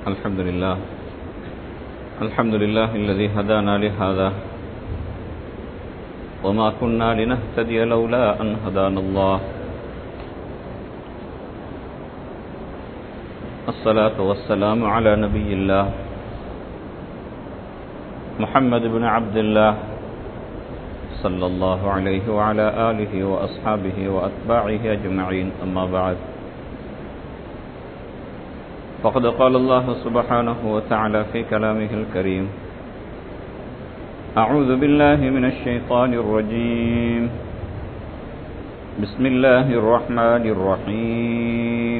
الحمد لله الحمد لله الذي هدانا لهذا وما كنا لنهتدي لولا أن هدانا الله الصلاة والسلام على نبي الله محمد بن عبد الله صلى الله عليه وعلى آله وأصحابه وأتباعه أجمعين أما بعد فقد قال الله سبحانه وتعالى في كلامه الكريم أعوذ بالله من الشيطان الرجيم بسم الله الرحمن الرحيم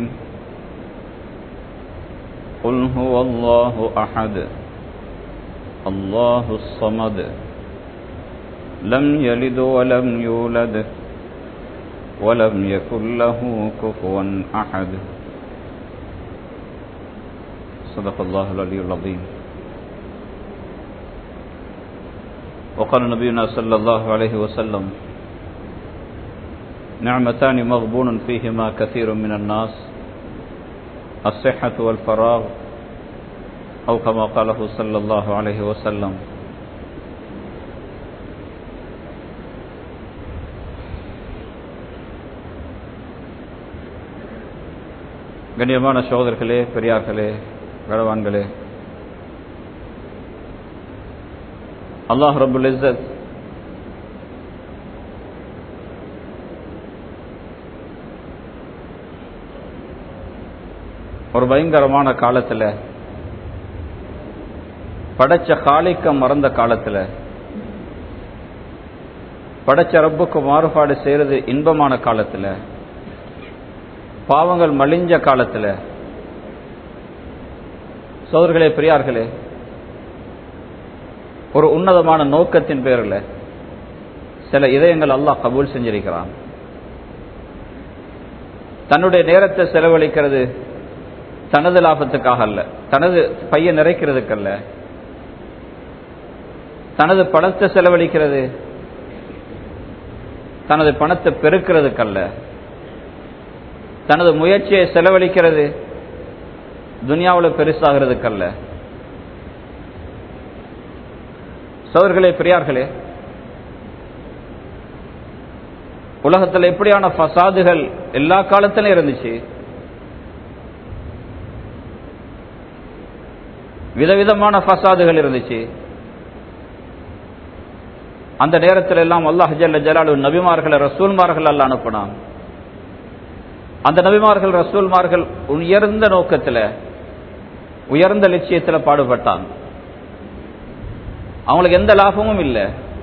قل هو الله أحد الله الصمد لم يلد ولم يولد ولم يكن له كفوا أحد صدق الله العلي العظيم وقال نبينا صلى الله عليه وسلم نعمتان مغبون فيهما كثير من الناس الصحة والفراغ أو كما قاله صلى الله عليه وسلم கண்ணியமான சகோதரர்களே பெரியார்களே கனவான்களே அல்லாஹ் ரபுல் இஸ்ஸத் ஒரு பயங்கரமான காலத்துல படைச்ச காலைக்க மறந்த காலத்துல படைச்ச ரப்புக்கு மாறுபாடு செய்யறது இன்பமான காலத்துல பாவங்கள் மலிஞ்ச காலத்துல சோதர்களே பெரியார்களே ஒரு உன்னதமான நோக்கத்தின் பேரில் சில இதயங்கள் அல்லாஹ் கபூல் செஞ்சிருக்கிறான் தன்னுடைய நேரத்தை செலவழிக்கிறது தனது லாபத்துக்காக அல்ல தனது பைய நிறைக்கிறதுக்கல்ல தனது பணத்தை செலவழிக்கிறது தனது பணத்தை பெருக்கிறதுக்கல்ல தனது முயற்சியை செலவழிக்கிறது துனியாவில் பெருசாகிறதுக்கல்ல சோதர்களே பெரியார்களே உலகத்தில் எப்படியான ஃபசாதுகள் எல்லா காலத்திலும் இருந்துச்சு விதவிதமான ஃபசாதுகள் இருந்துச்சு அந்த நேரத்தில் எல்லாம் அல்லாஹ் ஜல்ல ஜலாலு நபிமார்களை ரசூல்மார்கள் அல்ல அனுப்பினான் அந்த நபிமார்கள் ரசூல்மார்கள் உயர்ந்த நோக்கத்தில் உயர்ந்த லட்சியத்தில் பாடுபட்டான் அவங்களுக்கு எந்த லாபமும் இல்லை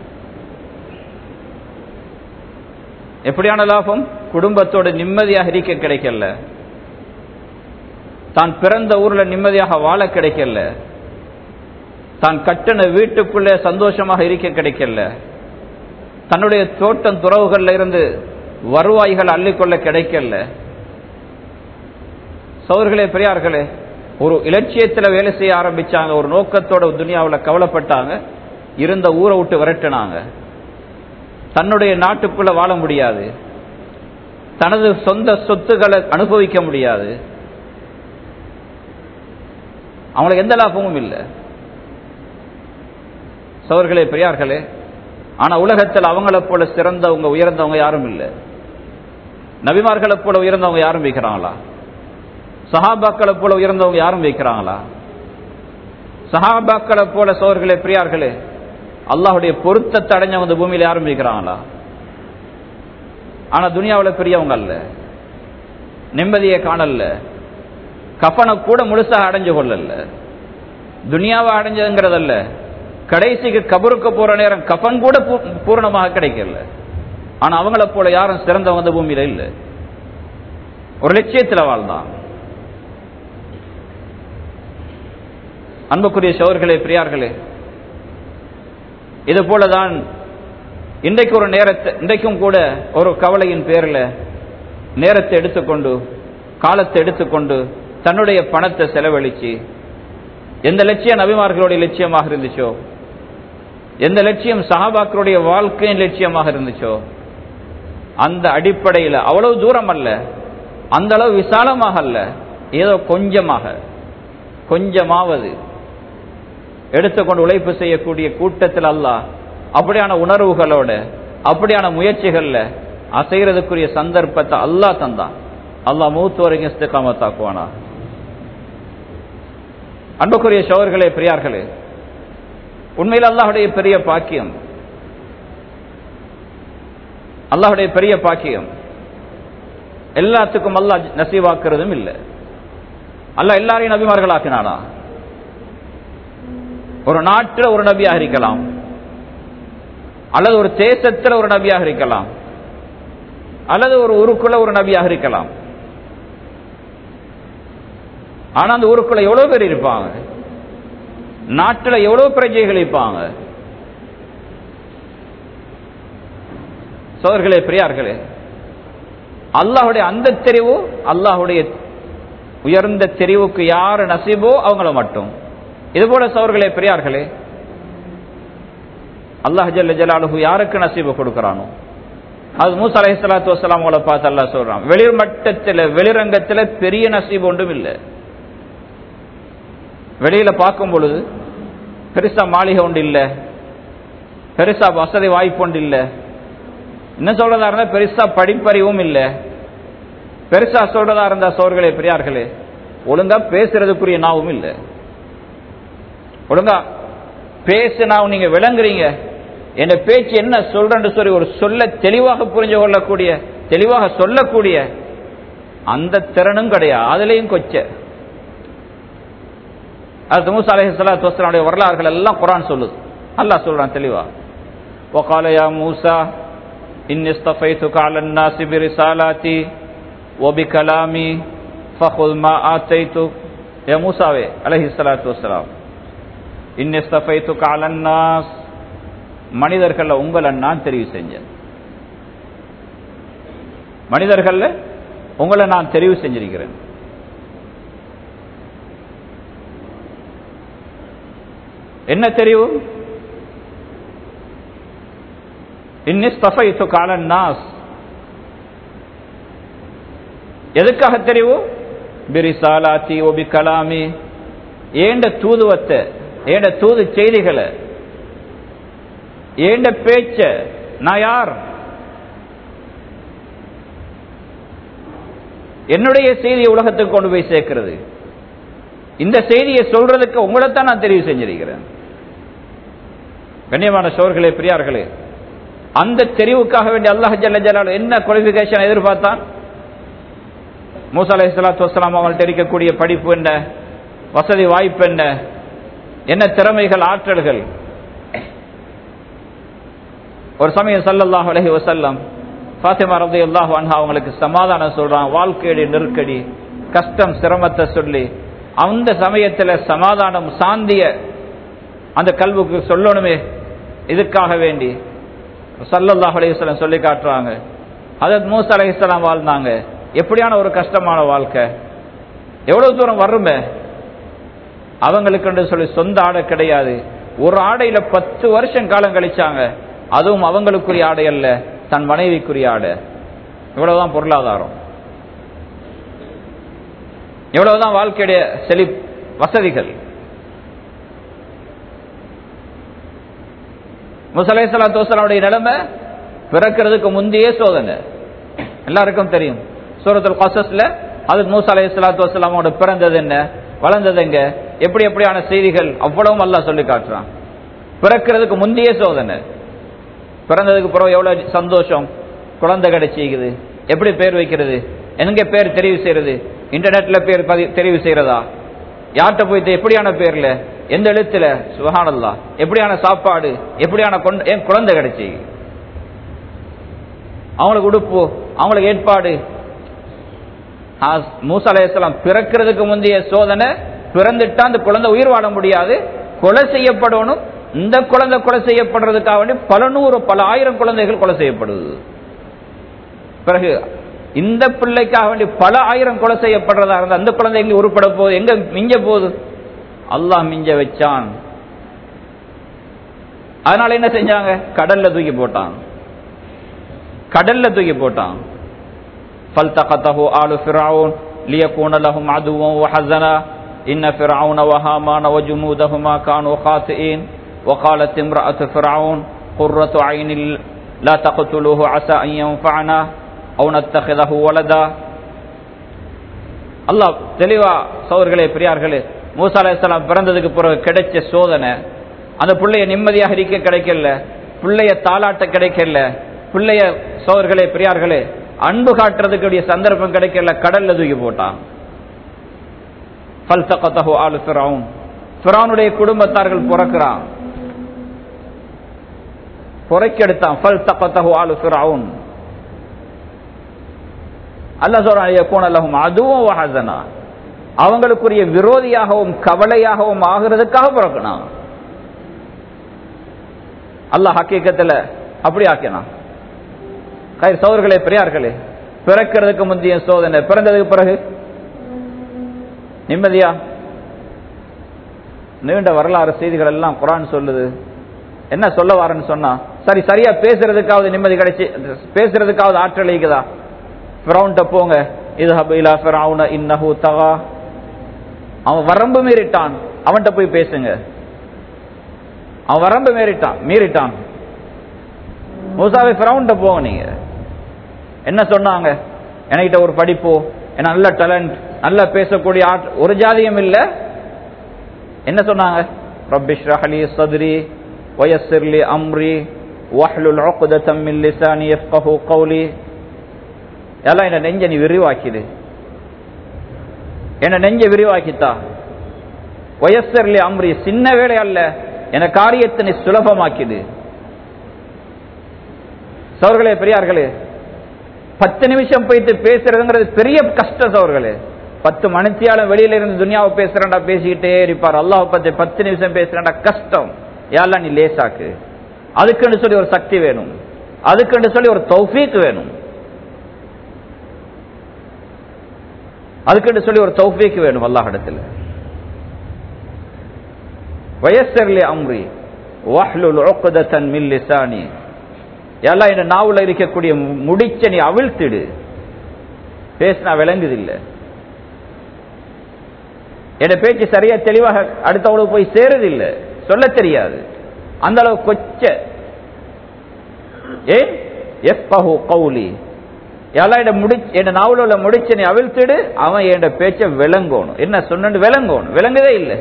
எப்படியான லாபம் குடும்பத்தோடு நிம்மதியாக இருக்க கிடைக்கல தான் பிறந்த ஊர்ல நிம்மதியாக வாழ கிடைக்கல தான் கட்டின வீட்டுக்குள்ளே சந்தோஷமாக இருக்க கிடைக்கல தன்னுடைய தோட்டம் துறவுகள்ல இருந்து வருவாய்கள் அள்ளிக்கொள்ள கிடைக்கல சோர்களே பெரியார்களே ஒரு இலட்சியத்தில் வேலை செய்ய ஆரம்பிச்சாங்க ஒரு நோக்கத்தோட துனியாவில் கவலைப்பட்டாங்க இருந்த ஊரை விட்டு விரட்டினாங்க தன்னுடைய நாட்டுக்குள்ள வாழ முடியாது தனது சொந்த சொத்துக்களை அனுபவிக்க முடியாது அவங்களுக்கு எந்த லாபமும் இல்லை சவர்களே பெரியார்களே ஆனா உலகத்தில் அவங்கள போல சிறந்தவங்க உயர்ந்தவங்க யாரும் இல்லை நபிமார்களை போல உயர்ந்தவங்க யாரும் வைக்கிறாங்களா சஹாபாக்களை போல உயர்ந்தவங்க யாரும் வைக்கிறாங்களா சஹாபாக்களை போல சோர்களே பிரியார்களே அல்லாஹுடைய பொருத்தத்தை அடைஞ்சவங்க இந்த பூமியில யாரும் வைக்கிறாங்களா ஆனா துனியாவில் பெரியவங்க அல்ல நிம்மதியை காணல கஃபனை கூட முழுசாக அடைஞ்சு கொள்ளல துனியாவை அடைஞ்சதுங்கிறதல்ல கடைசிக்கு கபருக்கு போற நேரம் கஃபன் கூட பூரணமாக கிடைக்கல ஆனா அவங்கள போல யாரும் சிறந்தவங்க இந்த பூமியில இல்லை ஒரு லட்சியத்தில் வாழ்ந்தான் அன்புக்குரிய சோர்களே பிரியார்களே இது போலதான் இன்றைக்கு ஒரு நேரத்தை இன்றைக்கும் கூட ஒரு கவலையின் பேரில் நேரத்தை எடுத்துக்கொண்டு காலத்தை எடுத்துக்கொண்டு தன்னுடைய பணத்தை செலவழிச்சு எந்த லட்சியம் நபிமார்களுடைய லட்சியமாக இருந்துச்சோ எந்த லட்சியம் சஹாபாக்களுடைய வாழ்க்கையின் லட்சியமாக இருந்துச்சோ அந்த அடிப்படையில் அவ்வளவு தூரம் அல்ல அந்த அளவு விசாலமாக அல்ல ஏதோ கொஞ்சமாக கொஞ்சமாவது எடுத்துக்கொண்டு உழைப்பு செய்யக்கூடிய கூட்டத்தில் அல்லாஹ் அப்படியான உணர்வுகளோட அப்படியான முயற்சிகள்ல அசைகிறதுக்குரிய சந்தர்ப்பத்தை அல்லாஹ் தந்தான் அல்லாஹ் மூத்து வரைக்கும் இஸ்திகாமத்தாக்குவானா அன்புக்குரிய சோழர்களே பிரியார்களே உண்மையில் அல்லாஹுடைய பெரிய பாக்கியம் அல்லாஹுடைய பெரிய பாக்கியம் எல்லாத்துக்கும் அல்லாஹ் நசீவாக்குறதும் இல்லை அல்லாஹ் எல்லாரையும் நபிமார்களாக்கினானா ஒரு நாட்டில் ஒரு நபியாக இருக்கலாம் அல்லது ஒரு தேசத்தில் ஒரு நபியாக இருக்கலாம் அல்லது ஒரு ஊருக்குள்ள ஒரு நபியாக இருக்கலாம் ஆனா அந்த ஊருக்குள்ள எவ்வளவு பேர் இருப்பாங்க நாட்டில் எவ்வளவு பிரஜைகள் இருப்பாங்க சோதர்களே பிரியார்களே அல்லாஹுடைய அந்த தெரிவு அல்லாஹுடைய உயர்ந்த தெரிவுக்கு யாரு நசீபோ அவங்கள மட்டும் இது போல சோர்களே பெரியார்களே அல்லாஹ் ஜல்ல ஜலாலுஹு யாருக்கு நசீபு கொடுக்கிறானோ அது மூசா அலஹி சலாத்து வசலாம் அவங்கள பார்த்து அல்லா சொல்றான் வெளிர் மட்டத்தில் வெளிரங்கத்தில் பெரிய நசீபு ஒன்றும் இல்லை வெளியில பார்க்கும் பொழுது பெருசா மாளிகை ஒன்று இல்லை பெருசா வசதி வாய்ப்பு ஒன்று இல்லை என்ன சொல்றதா இருந்தா பெருசா படிப்பறிவும் இல்லை பெருசா சொல்றதா இருந்தா சோர்களே பெரியார்களே ஒழுங்கா பேசுறதுக்குரிய நாவும் இல்லை ஒழுங்கா பேசினா நீங்க விளங்குறீங்க என் பேச்சு என்ன சொல்றேன்னு சொல்லி ஒரு சொல்ல தெளிவாக புரிஞ்சு கொள்ளக்கூடிய தெளிவாக சொல்லக்கூடிய அந்த திறனும் கிடையாது அதுலயும் கொச்ச அது மூசா அலஹி சலாத்து வஸ்லாமுடைய வரலாறுகள் எல்லாம் குரான் சொல்லுது அல்லாஹ் சொல்றான் தெளிவா وقال يا موسى إني اصطفيتك على الناس برسالاتي وبكلامي فخذ ما آتيتك يا موسى عليه الصلاة والسلام إني اصطفيتك على الناس மனிதர்கள்ல உங்களை நான் தெரிவு செஞ்சேன் மனிதர்கள்ல உங்களை நான் தெரிவு செஞ்சிருக்கிறேன் என்ன தெரிவு இன்னிஸ்தஃபைத்து காலன் நாஸ் எதுக்காக தெரிவு பிரிசாலாத்தி ஒபி கலாமி ஏண்ட தூதுவத்தை ஏண்ட தூது செய்திகளை ஏண்ட பேச்ச நான் யார் என்னுடைய செய்தியை உலகத்துக்கு கொண்டு போய் சேர்க்கிறது இந்த செய்தியை சொல்றதுக்கு உங்களைத்தான் நான் தெரிவு செஞ்சிருக்கிறேன் கண்ணியமான சோர்களே பிரியார்களே அந்த தெரிவுக்காக வேண்டிய அல்லாஹ் ஜல்ல ஜலால் என்ன குவாலிபிகேஷன் எதிர்பார்த்தான் மூசா அலை சலாத்து வசலாம் அவங்கள்ட்ட இருக்கக்கூடிய படிப்பு என்ன வசதி வாய்ப்பு என்ன என்ன திறமைகள் ஆற்றல்கள் ஒரு சமயம் சல்லல்லாஹு அலஹி வசல்லம் ஃபாத்திமா ரதி அல்லாஹ் அன்ஹா அவங்களுக்கு சமாதானம் சொல்றான் வாழ்க்கையுடைய நெருக்கடி கஷ்டம் சிரமத்தை சொல்லி அந்த சமயத்துல சமாதானம் சாந்திய அந்த கல்வுக்கு சொல்லணுமே இதுக்காக வேண்டி சல்லல்லாஹ் அலையுஸ்லாம் சொல்லி காட்டுறாங்க அதத் மூசா அலையுஸ்லாம் வாழ்ந்தாங்க எப்படியான ஒரு கஷ்டமான வாழ்க்கை எவ்வளவு தூரம் வருமே அவங்களுக்கு சொல்லி சொந்த ஆடை கிடையாது ஒரு ஆடையில பத்து வருஷம் காலம் கழிச்சாங்க அதுவும் அவங்களுக்குரிய ஆடை அல்ல தன் மனைவிக்குரிய ஆடை இவ்வளவுதான் பொருளாதாரம் எவ்வளவுதான் வாழ்க்கையுடைய செழி வசதிகள் முசலை சலாத்து வசலாவுடைய நிலைமை பிறக்கிறதுக்கு முந்தைய சோதனை எல்லாருக்கும் தெரியும் சூரத்துல் கசஸ்ல அது மூசா அலை சலாத்து வசலாமோட பிறந்தது என்ன வளர்ந்தது எங்க எப்படி எப்படியான செய்திகள் அவ்வளவும் அல்லா சொல்லி காட்டுறான் பிறக்கிறதுக்கு முந்தைய சோதனை பிறந்ததுக்கு பிறகு எவ்வளவு சந்தோஷம் குழந்தை கிடைச்சிக்குது எப்படி பேர் வைக்கிறது எங்க பேர் தெரிவு செய்யறது இன்டர்நெட்ல பேர் தெரிவு செய்யறதா யார்கிட்ட போயிட்டு எப்படியான பேர்ல எந்த எழுத்துல சுகானல்லா எப்படியான சாப்பாடு எப்படியான என் குழந்தை கிடைச்சி அவங்களுக்கு உடுப்பு அவங்களுக்கு ஏற்பாடு மூசா அலையாம் பிறக்கிறதுக்கு முந்தைய சோதனை பிறந்துட்டா அந்த குழந்தை உயிர் வாழ முடியாது கொலை செய்யப்படணும் இந்த குழந்தை கொலை செய்யப்படுறதுக்காக வேண்டி பல நூறு பல ஆயிரம் குழந்தைகள் கொலை செய்யப்படுது பிறகு இந்த பிள்ளைக்காக வேண்டி பல ஆயிரம் கொலை செய்யப்படுறதா இருந்தா அந்த குழந்தை எங்க உருப்பட போகுது எங்க மிஞ்ச போகுது அல்லாஹ் மிஞ்ச வச்சான் அதனால என்ன செஞ்சாங்க கடல்ல தூக்கி போட்டான் கடல்ல தூக்கி போட்டான் فالتقطه آل فرعون ليكون لهم عدوا وحزنا إن فرعون وهامان وجنودهما كانوا خاطئين وقالت امرأة فرعون قرة عين لا تقتلوه عسى أن ينفعنا أو نتخذه ولدا அல்லாஹ் தெளிவா சோர்களே பெரியார்களே மூசா அலைஹிஸ்ஸலாம் பிறந்ததுக்கு பிறகு கிடைச்ச சோதனை அந்த பிள்ளைய நிம்மதியாக இருக்க கிடைக்கல பிள்ளைய தாளாட்ட கிடைக்கல பிள்ளைய சோர்களே பெரியார்களே அன்பு காட்டுறதுக்கு சந்தர்ப்பம் கிடைக்கல கடல்ல தூக்கி போட்டான் ஃபல்தகதஹு ஆலு ஃபிரௌன் ஃபிரௌனுடைய குடும்பத்தார்கள் பிறக்கிறான் பொறைக்கெடுத்தான் ஃபல்தகதஹு ஆலு ஃபிரௌன் அல்லாஹ் சொல்றான் யகூன லஹும் அதுவும் வஹஸனா அவங்களுக்குரிய விரோதியாகவும் கவலையாகவும் ஆகிறதுக்காக பிறக்கணும் அல்லாஹ் ஹக்கீக்கத்தில் அப்படி ஆக்கினான் கை சோர்களே பெரியார்களே பிறக்கிறதுக்கு முந்தைய சோதனை பிறந்ததுக்கு பிறகு நிம்மதியா நீண்ட வரலாறு செய்திகள் எல்லாம் குரான் சொல்லுது என்ன சொல்ல வரேன்னு சொன்னா சரி சரியா பேசுறதுக்காவது நிம்மதி கிடைச்சி பேசுறதுக்காவது ஆற்றல் இருக்குதா ஃபிரௌன்ட்ட போங்க இது ஹபைலா ஃபிரௌன இன்னஹு தகா அவன் வரம்பு மீறிட்டான் அவன்கிட்ட போய் பேசுங்க அவன் வரம்பு மீறிட்டான் மீறிட்டான் மூசாவை ஃபிரௌன்ட்ட போங்க நீங்க என்ன சொன்னாங்க என்கிட்ட ஒரு படிப்பு என்ன நல்ல டேலண்ட் நல்லா பேசக்கூடிய ஆட் ஒரு ஜாதியும் இல்ல என்ன சொன்னாங்க ரப்பிஷ்ரஹலி சதுரி வயசிர்லி அம்ரி வஹ்லுல் உக்ததம் மின் லிசானி யஃப்கஹு கௌலி எல்லாம் என்ன நெஞ்ச நீ விரிவாக்கிடு என்ன நெஞ்ச விரிவாக்கித்தா வயசர்லி அம்ரி சின்ன வேலை அல்ல என காரியத்தை நீ சுலபமாக்கிடு சவர்களே பெரியார்களே பத்து நிமிஷம் போயிட்டு பேசுறதுங்கிறது பெரிய கஷ்டம் சவர்களே பத்து மணித்தியாலும் வெளியில இருந்து துனியாவை பேசுறேன்டா பேசிக்கிட்டே இருப்பார் அல்லாஹ் பத்தி பத்து நிமிஷம் பேசுறேன்டா கஷ்டம் யாரெல்லாம் நீ லேசாக்கு அதுக்குன்னு சொல்லி ஒரு சக்தி வேணும் அதுக்குன்னு சொல்லி ஒரு தௌஃபீக் வேணும் அதுக்குன்னு சொல்லி ஒரு தௌஃபீக் வேணும் அல்லாஹ் இடத்துல வயசர்லி அம்ரி வஹ்லுல் உக்ததன் மின் லிசானி எல்லாம் இந்த நாவுல இருக்கக்கூடிய முடிச்ச நீ அவிழ்த்திடு பேசினா விளங்குது இல்ல என் பேச்சு சரியா தெளிவாக அடுத்தவளுக்கு போய் சேருது இல்ல சொல்ல தெரியாது அந்த அளவு கொச்ச ஏன் எப்பஹு கௌலி எல்லாம் முடி என் நாவல உள்ள முடிச்ச நீ அவிழ்த்திடு அவன் என் பேச்ச விளங்கணும் என்ன சொன்னு விளங்கணும் விளங்குதே இல்லை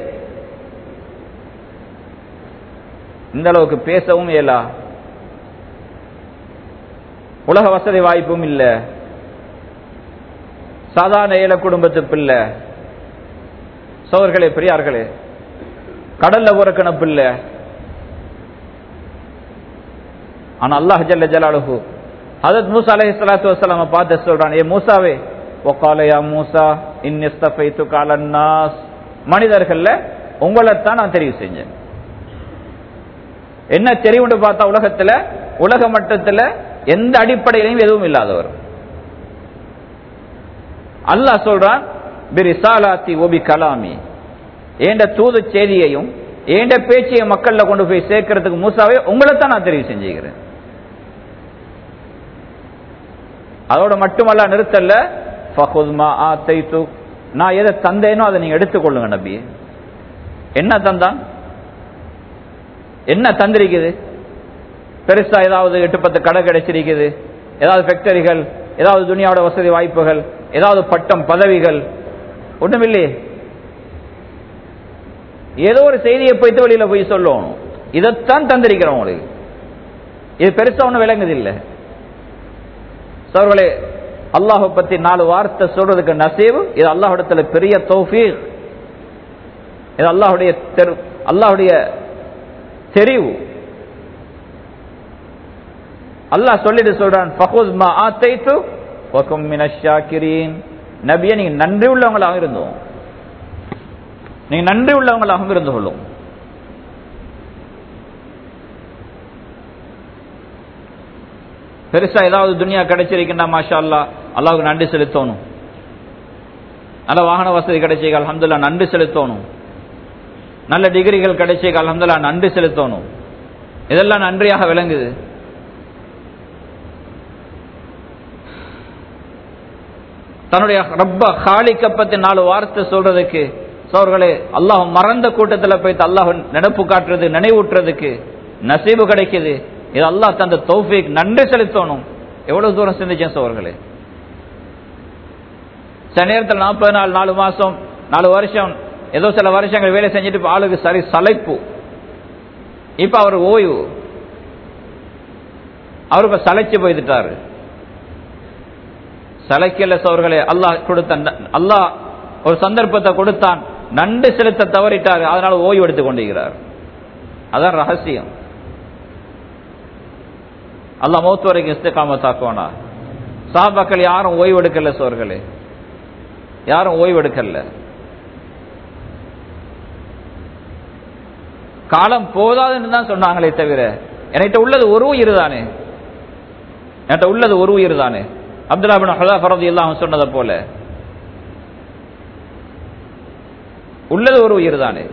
இந்த அளவுக்கு பேசவும் இயலா உலக வசதி வாய்ப்பும் இல்ல சாதாரண ஏழை குடும்பத்து பிள்ளை சோர்களே பெரியார்களே கடல்ல பிறக்கின பிள்ளை ஆனா அல்லாஹ் ஜல்ல ஜலாலுஹு ஹதரத் மூசா அலைஹி ஸலாத்து வஸலாம் பார்த்து சொல்றான் ஏ மூசாவே வகால யா மூசா இன்னி இஸ்தஃபைதுக அலன் நாஸ் மனிதர்கள்ல உங்களை தான் நான் தெரிவு செஞ்சேன் என்ன தெரிவுன்னு பார்த்தா உலகத்துல உலக மட்டத்துல எந்த அடிப்படையிலையும் எதுவும் இல்லாதவர் அல்லாஹ் சொல்றான் பிரிசாலாத்தி ஒபி கலாமி ஏண்ட தூது செய்தியையும் ஏண்ட பேச்சையை மக்கள்ல கொண்டு போய் சேர்க்கறதுக்கு மூசாவே உங்களை தான் நான் தெரிவு செஞ்சுக்கிறேன் அதோட மட்டுமல்ல நிறுத்தல ஃபஹுத்மா ஆத்தைத்து நான் எதை தந்தேனோ அதை நீங்க எடுத்துக்கொள்ளுங்க நபி என்ன தந்தான் என்ன தந்திருக்குது பெருசா ஏதாவது எட்டு பத்து கடை கிடைச்சிருக்குது ஏதாவது ஃபேக்டரிகள் ஏதாவது துணியாவோட வசதி வாய்ப்புகள் ஏதாவது பட்டம் பதவிகள் ஒண்ணுமில்லையே ஏதோ ஒரு செய்தியை போய்த்து வெளியில போய் சொல்லணும் இதைத்தான் தந்திருக்கிறோம் உங்களுக்கு இது பெருசா ஒன்றும் விளங்குது இல்லை சோர்களே அல்லாஹை பத்தி நாலு வார்த்தை சொல்றதுக்கு நசீவு இது அல்லாஹிடத்துல பெரிய தௌஃபீக் இது அல்லாஹுடைய தெரு அல்லாஹுடைய தெரிவு அல்லாஹ் சொல்லிட்டு சொல்றான் ஃபஹுத் மா ஆத்தைத்து வகும் மினஷ் ஷாக்கிரீன் நபியே நீங்க நன்றி உள்ளவங்களாக இருந்தோம் நீங்க நன்றி உள்ளவங்களாகவும் இருந்து கொள்ளும் பெருசா ஏதாவது துனியா கிடைச்சிருக்கின்றா மாஷா அல்லா அல்லாவுக்கு நன்றி செலுத்தணும் நல்ல வாகன வசதி கிடைச்சிக்க அலமதுல்லா நன்றி செலுத்தணும் நல்ல டிகிரிகள் கிடைச்சிக்க அலமதுல்லா நன்றி செலுத்தணும் இதெல்லாம் நன்றியாக விளங்குது தன்னுடைய ரப்ப ஹாலிக்க பத்தி நாலு வார்த்தை சொல்றதுக்கு சோர்களே அல்லாஹ் மறந்த கூட்டத்தில் போய் அல்லாஹ் நினப்பு காட்டுறது நினைவூட்டுறதுக்கு நசீபு கிடைக்குது இது அல்லாஹ் தந்த தௌஃபீக் நன்றி செலுத்தணும் எவ்வளவு தூரம் சிந்திச்சேன் சோர்களே சில நேரத்தில் நாற்பது நாள் நாலு மாசம் நாலு வருஷம் ஏதோ சில வருஷங்கள் வேலை செஞ்சுட்டு இப்ப ஆளுக்கு சரி சலைப்பு இப்ப அவர் ஓய்வு அவர் இப்ப சளைச்சு போய்த்துட்டாரு சளைக்கல சோர்களே அல்லாஹ் கொடுத்த அல்லாஹ் ஒரு சந்தர்ப்பத்தை கொடுத்தான் நண்டு செலுத்த தவறிட்டார் அதனால ஓய்வு எடுத்துக் கொண்டிருக்கிறார் அதான் ரகசியம் அல்லாஹ் மௌத்து வரைக்கும் இஸ்திகாமத்தாக்குவானா சாபாக்கள் யாரும் ஓய்வு எடுக்கல சோர்களே யாரும் ஓய்வு எடுக்கல காலம் போதாதுன்னு தான் சொன்னாங்களே தவிர என்கிட்ட உள்ளது ஒரு உயிர் தானே என்கிட்ட உள்ளது ஒரு உயிர் தானே அப்துல்லா பின் ஹலா ஃபரதி எல்லாம் சொன்னதை போல உள்ளது ஒரு உயிர் தானே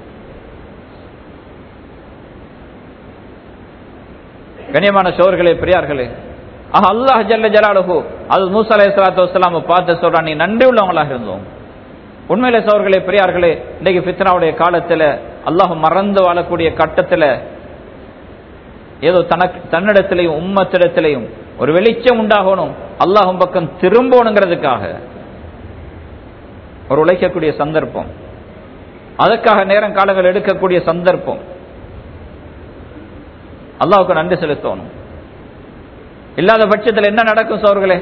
கண்ணியமான சோர்களே பெரியார்களே ஆஹ் அல்லாஹ் ஜல்ல ஜலாலுஹு அது மூசா அலை சலாத்து வலாம் பார்த்து சொல்றான் நீ நன்றி உள்ளவங்களாக இருந்தோம் உண்மையில சோர்களே பெரியார்களே இன்னைக்கு பித்னாவுடைய காலத்துல அல்லாஹ் மறந்து வாழக்கூடிய கட்டத்துல ஏதோ தனக்கு தன்னிடத்திலையும் உம்மத்திடத்திலையும் ஒரு வெளிச்சம் உண்டாகணும் அல்லாஹும் பக்கம் திரும்பணுங்கிறதுக்காக ஒரு உழைக்கக்கூடிய சந்தர்ப்பம் அதற்காக நேரம் காலங்கள் எடுக்கக்கூடிய சந்தர்ப்பம் அல்லாவுக்கு நன்றி செலுத்தணும் இல்லாத பட்சத்தில் என்ன நடக்கும் சோர்களே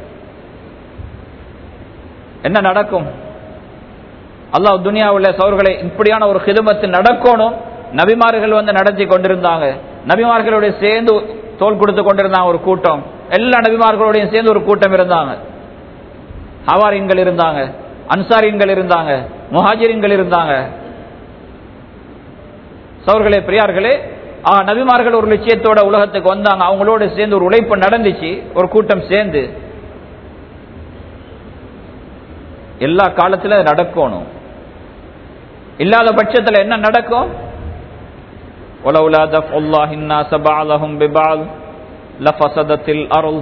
என்ன நடக்கும் அல்லாஹ் துனியாவில் சோர்களை இப்படியான ஒரு ஹிதமத்து நடக்கணும் நபிமார்கள் வந்து நடத்தி கொண்டிருந்தாங்க நபிமார்களுடைய சேர்ந்து தோல் கொடுத்து கொண்டிருந்தாங்க ஒரு கூட்டம் எல்லா நபிமார்களோடையும் சேர்ந்து ஒரு கூட்டம் இருந்தாங்க ஹவாரின்கள் இருந்தாங்க அன்சாரின்கள் இருந்தாங்க முஹாஜிரின்கள் இருந்தாங்க சவர்களே பிரியார்களே ஆ நபிமார்கள் ஒரு லட்சியத்தோட உலகத்துக்கு வந்தாங்க அவங்களோட சேர்ந்து ஒரு உழைப்பு நடந்துச்சு ஒரு கூட்டம் சேர்ந்து எல்லா காலத்திலும் அது நடக்கணும் இல்லாத பட்சத்தில் என்ன நடக்கும் ولولا دفع الله الناس بعضهم ببعض لفسدت الأرض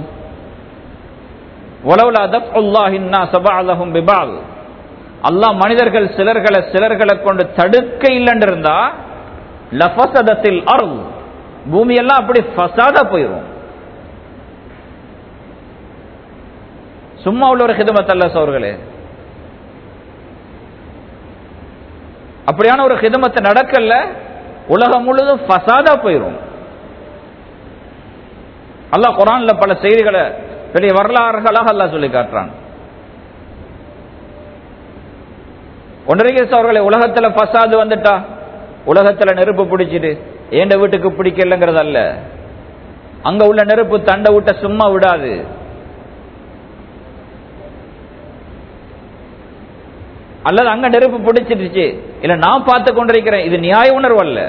ولولا دفع الله الناس بعضهم ببعض அல்லாஹ் மனிதர்கள் சிலர்களை சிலர்களை கொண்டு தடுக்க இல்லைன்னு இருந்தா லஃபசதத்தில் அருள் பூமி எல்லாம் அப்படி ஃபசாதா போயிடும் சும்மா உள்ள ஒரு ஹிதமத் அல்ல சோர்களே அப்படியான ஒரு ஹிதமத்தை நடக்கல உலகம் முழுதும் ஃபசாதா போயிடும் அல்லாஹ் குரான்ல பல செய்திகளை பெரிய வரலாறுகளாக அல்லாஹ் சொல்லி காட்டுறான் ஒன்றரை அவர்களை உலகத்துல ஃபசாது வந்துட்டா உலகத்துல நெருப்பு பிடிச்சிட்டு ஏண்ட வீட்டுக்கு பிடிக்கலங்கிறது அல்ல அங்க உள்ள நெருப்பு தண்டை விட்ட சும்மா விடாது அல்லது அங்க நெருப்பு பிடிச்சிருச்சு இல்ல நான் பார்த்து கொண்டிருக்கிறேன் இது நியாய உணர்வு அல்ல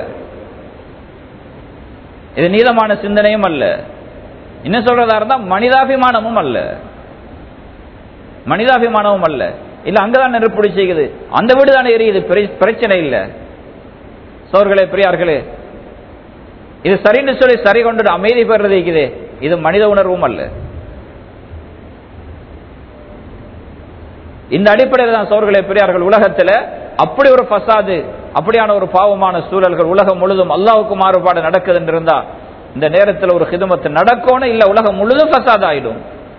இது நீதமான சிந்தனையும் அல்ல என்ன சொல்றதா இருந்தா மனிதாபிமானமும் அல்ல மனிதாபிமானமும் அல்ல இல்ல அங்கதான் நெருப்பு பிடிச்சிக்குது அந்த வீடு தானே எரியுது பிரச்சனை இல்ல சோர்களே பெரியார்களே இது சரின்னு சொல்லி சரி கொண்டு அமைதி பெறுறது இருக்குது இது மனித உணர்வும் அல்ல இந்த அடிப்படையில் தான் சோர்களே பெரியார்கள் உலகத்தில் அப்படி ஒரு ஃபசாது அப்படியான ஒரு பாவமான சூழல்கள் உலகம் முழுதும் அல்லாவுக்கு மாறுபாடு நடக்குதுன்னு இருந்தா இந்த நேரத்தில் ஒரு ஹிதமத்து நடக்கணும் இல்ல உலகம் முழுதும் ஃபசாத் ஆயிடும்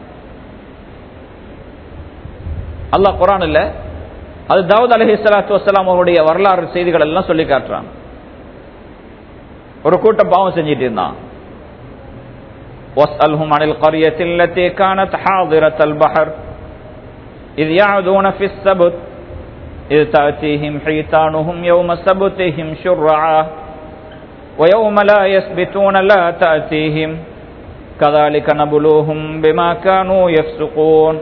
அல்லாஹ் குரான் இல்ல அது தாவூத் அலஹி சலாத்து வசலாம் அவருடைய வரலாறு செய்திகள் எல்லாம் சொல்லி காட்டுறான் ஒரு கூட்டம் பாவம் செஞ்சிட்டு இருந்தான் واسألهم عن القرية التي كانت حاضرة البحر إذ يعدون في السبت إذ تأتيهم حيتانهم يوم سبتهم شرعا ويوم لا يسبتون لا تأتيهم كذلك نبلوهم بما كانوا يفسقون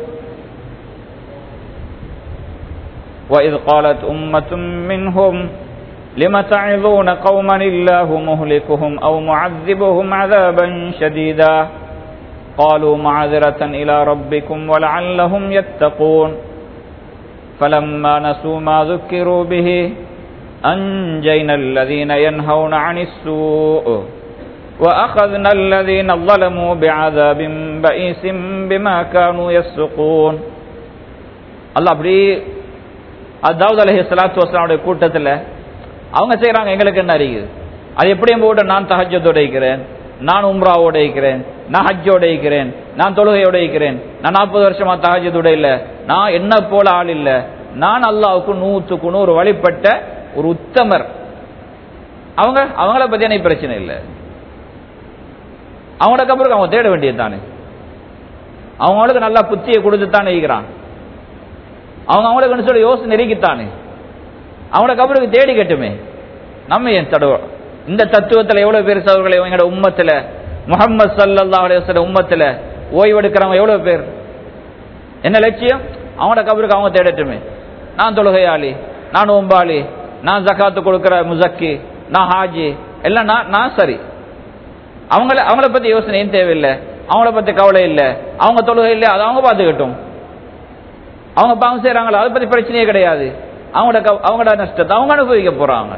وإذ قالت أمة منهم لم تعظون قوما الله مهلكهم أو معذبهم عذابا شديدا قالوا معذرة إلى ربكم ولعلهم يتقون فلما نسوا ما ذكروا به أنجينا الذين ينهون عن السوء وأخذنا الذين ظلموا بعذاب بئيس بما كانوا يفسقون الله அப்படியே அதாவது அலஹி சலாத்து வஸ்லாமுடைய கூட்டத்தில் அவங்க செய்கிறாங்க எங்களுக்கு என்ன அறியுது அது எப்படியும் போட்டு நான் தஹஜத்தோட இருக்கிறேன் நான் உம்ராவோட இருக்கிறேன் நான் ஹஜ்ஜோட இருக்கிறேன் நான் தொழுகையோட இருக்கிறேன் நான் நாற்பது வருஷமா தஹஜத்தோட இல்லை நான் என்ன போல ஆள் இல்லை நான் அல்லாவுக்கு நூற்றுக்கு நூறு வழிபட்ட ஒரு உத்தமர் அவங்க அவங்கள பத்தி எனக்கு பிரச்சனை இல்லை அவங்களோட கபருக்கு அவங்க தேட வேண்டியது தானே அவங்களுக்கு நல்லா புத்தியை கொடுத்து தானே இருக்கிறான் அவங்க அவங்களுக்கு சொல்லி யோசனை நெருக்கித்தானே அவங்களோட கபருக்கு தேடி கட்டுமே நம்ம ஏன் தடுவோம் இந்த தத்துவத்தில் எவ்வளவு பேர் சவர்களை எங்களோட உம்மத்தில் முகமது சல்லா அலைய உம்மத்தில் ஓய்வெடுக்கிறவங்க எவ்வளவு பேர் என்ன லட்சியம் அவங்களோட கபருக்கு அவங்க தேடட்டுமே நான் தொழுகையாளி நான் ஒம்பாளி நான் ஜக்காத்து கொடுக்கிற முசக்கி நான் ஹாஜி எல்லாம் நான் நான் சரி அவங்கள அவங்கள பத்தி யோசனையும் தேவையில்லை அவங்கள பத்தி கவலை இல்லை அவங்க தொழுகை இல்லை அதை அவங்க பார்த்துக்கட்டும் அவங்க பாவம் செய்யறாங்களா அதை பத்தி பிரச்சனையே கிடையாது அவங்களோட அவங்களோட நஷ்டத்தை அவங்க அனுபவிக்க போறாங்க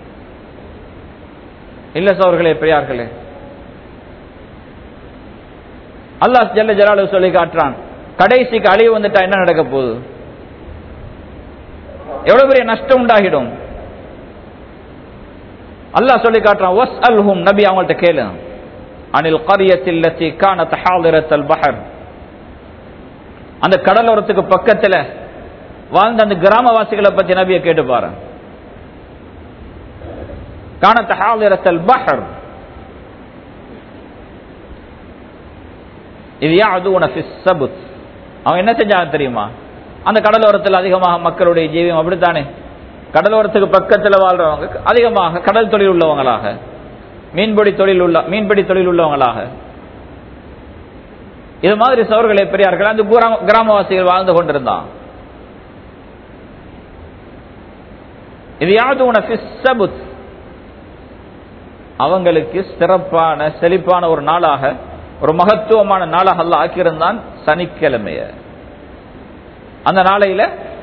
இல்ல சோர்களே பெரியார்களே அல்லாஹ் ஜல்ல ஜலாலு சொல்லி காட்டுறான் கடைசிக்கு அழிவு வந்துட்டா என்ன நடக்க போகுது எவ்வளவு பெரிய நஷ்டம் உண்டாகிடும் அல்லாஹ் சொல்லி காட்டுறான் வஸ் அல்ஹும் நபி அவங்கள்ட்ட கேளு அனில் கரியத்தில் லத்தி கானத் ஹாலிரத்தல் பஹர் அந்த கடலோரத்துக்கு பக்கத்துல வாழ்ந்த அந்த கிராமவாசிகளை பத்தி நபியை கேட்டு பாரு கானத் ஹாலிரத்தல் பஹர் இது யாதுன ஃபிஸ் சபுத் அவன் என்ன செஞ்சாங்க தெரியுமா அந்த கடலோரத்தில் அதிகமாக மக்களுடைய ஜீவியம் அப்படித்தானே கடலோரத்துக்கு பக்கத்தில் வாழ்றவங்க அதிகமாக கடல் தொழில் உள்ளவங்களாக மீன்பிடி தொழில் உள்ள மீன்பிடி தொழில் உள்ளவங்களாக இது மாதிரி சவர்களை பெரியார்கள் அந்த கிராமவாசிகள் வாழ்ந்து கொண்டிருந்தான் இது யாது உனக்கு அவங்களுக்கு சிறப்பான செழிப்பான ஒரு நாளாக ஒரு மகத்துவமான நாளாக அல்ல ஆக்கியிருந்தான் சனிக்கிழமைய அந்த நாளையில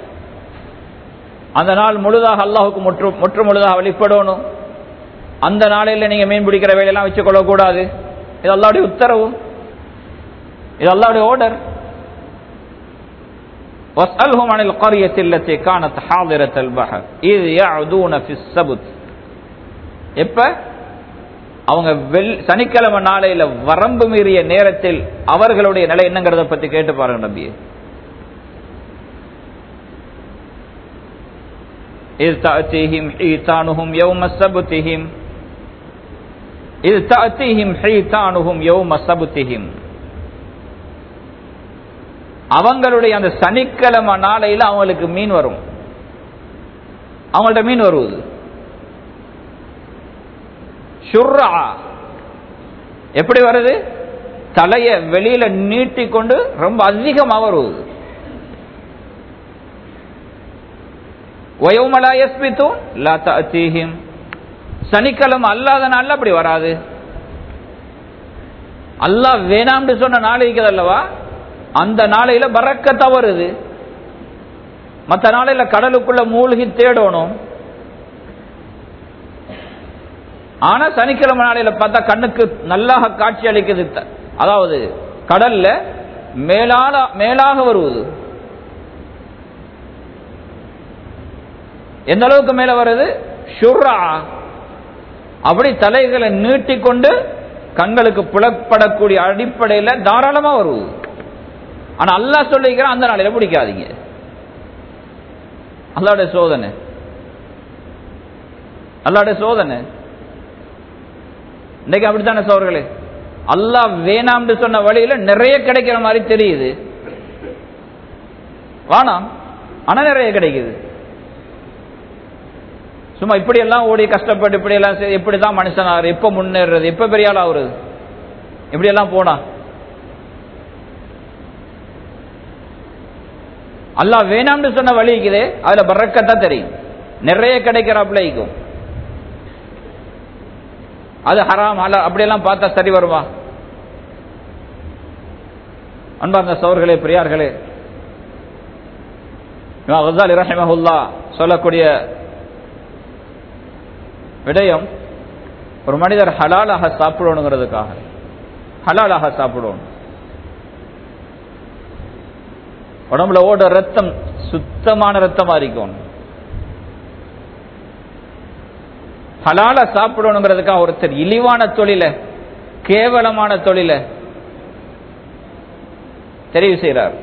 அந்த நாள் முழுதாக அல்லாஹுக்கு முற்று முற்று முழுதாக வழிபடணும் அந்த நாளையில நீங்க மீன் பிடிக்கிற வேலையெல்லாம் வச்சு கொள்ளக்கூடாது இது அல்லாவுடைய உத்தரவு இது அல்லாவுடைய ஓர்டர் واسألهم عن القرية التي كانت حاضرة البحر إذ يعدون في السبت எப்ப அவங்க வெள் சனிக்கிழமை நாளையில வரம்பு மீறிய நேரத்தில் அவர்களுடைய நிலை என்னங்கிறத பத்தி கேட்டு பாருங்க நம்பியே إذ تأتيهم حيتانهم يوم سبتهم إذ تأتيهم حيتانهم يوم سبتهم அவங்களுடைய அந்த சனிக்கிழமை நாளையில அவங்களுக்கு மீன் வரும் அவங்கள்ட்ட மீன் வருவது ஷுர்ரா எப்படி வருது தலைய வெளியில நீட்டி கொண்டு ரொம்ப அதிகமா வருவது சனிக்கிழமை அல்லாத நாள்ல அப்படி வராது அல்லாஹ் வேணாம்னு சொன்ன நாள் இருக்குது அல்லவா அந்த நாளையில பறக்க வருது மற்ற நாளையில கடலுக்குள்ள மூழ்கி தேடணும் ஆனா சனிக்கிழமை நாளையில பார்த்தா கண்ணுக்கு நல்லாக காட்சி அளிக்குது அதாவது கடல்ல மேலால மேலாக வருவது எந்த அளவுக்கு மேல வருது ஷுர்ரா அப்படி தலைகளை நீட்டிக்கொண்டு கண்களுக்கு புலப்படக்கூடிய அடிப்படையில் தாராளமா வருவது ஆனா அல்லா சொல்லிக்கிறான் அந்த நாளையில பிடிக்காதீங்க அல்லாடைய சோதனை அல்லாடைய சோதனை இன்னைக்கு அப்படித்தானே சோர்களே அல்லாஹ் வேணாம்னு சொன்ன வழியில நிறைய கிடைக்கிற மாதிரி தெரியுது வானாம் ஆனா நிறைய கிடைக்குது சும்மா இப்படி எல்லாம் ஓடி கஷ்டப்பட்டு இப்படி எல்லாம் எப்படிதான் மனுஷனாரு எப்ப முன்னேறது எப்ப பெரிய ஆள் ஆகுறது இப்படி எல்லாம் போனா அல்லா வேணாம்னு சொன்ன வழி இருக்குதே அதுல பறக்கத்தான் தெரியும் நிறைய கிடைக்கிறாப்புல இருக்கும் அது ஹராம் அல்ல அப்படியெல்லாம் பார்த்தா சரி வருமா அன்பார்ந்த சவர்களே பெரியார்களே ஹசாலி ரஹிமஹுல்லா சொல்லக்கூடிய விடயம் ஒரு மனிதர் ஹலாலாக சாப்பிடணுங்கிறதுக்காக ஹலாலாக சாப்பிடணும் உடம்புல ஓட ரத்தம் சுத்தமான ரத்தமா இருக்கணும் ஹலால சாப்பிடணுங்கிறதுக்காக ஒருத்தர் இழிவான தொழில கேவலமான தொழில தெரிவு செய்கிறார்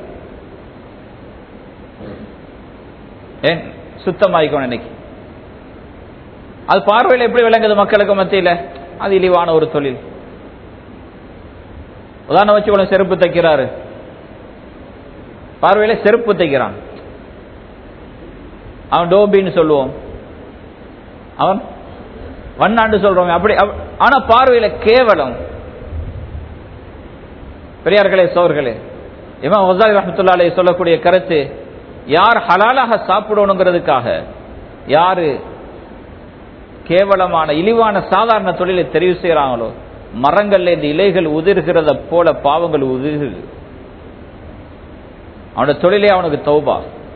ஏன் சுத்தமாயிக்கணும் இன்னைக்கு அது பார்வையில் எப்படி விளங்குது மக்களுக்கு மத்தியில் அது இழிவான ஒரு தொழில் உதாரணம் வச்சு செருப்பு தைக்கிறாரு பார்வையில செருப்பு தைக்கிறான் அவன் டோபின்னு சொல்லுவோம் அவன் வண்ணாண்டு சொல்றோம் அப்படி ஆனா பார்வையில கேவலம் பெரியார்களே சோர்களே இவன் ஒசாரி ரஹமத்துல்லாலே சொல்லக்கூடிய கருத்து யார் ஹலாலாக சாப்பிடணுங்கிறதுக்காக யாரு கேவலமான இழிவான சாதாரண தொழிலை தெரிவு செய்யறாங்களோ மரங்கள்ல இந்த இலைகள் உதிர்கிறத போல பாவங்கள் உதிர்கு அவனோட தொழிலே அவனுக்கு தௌபா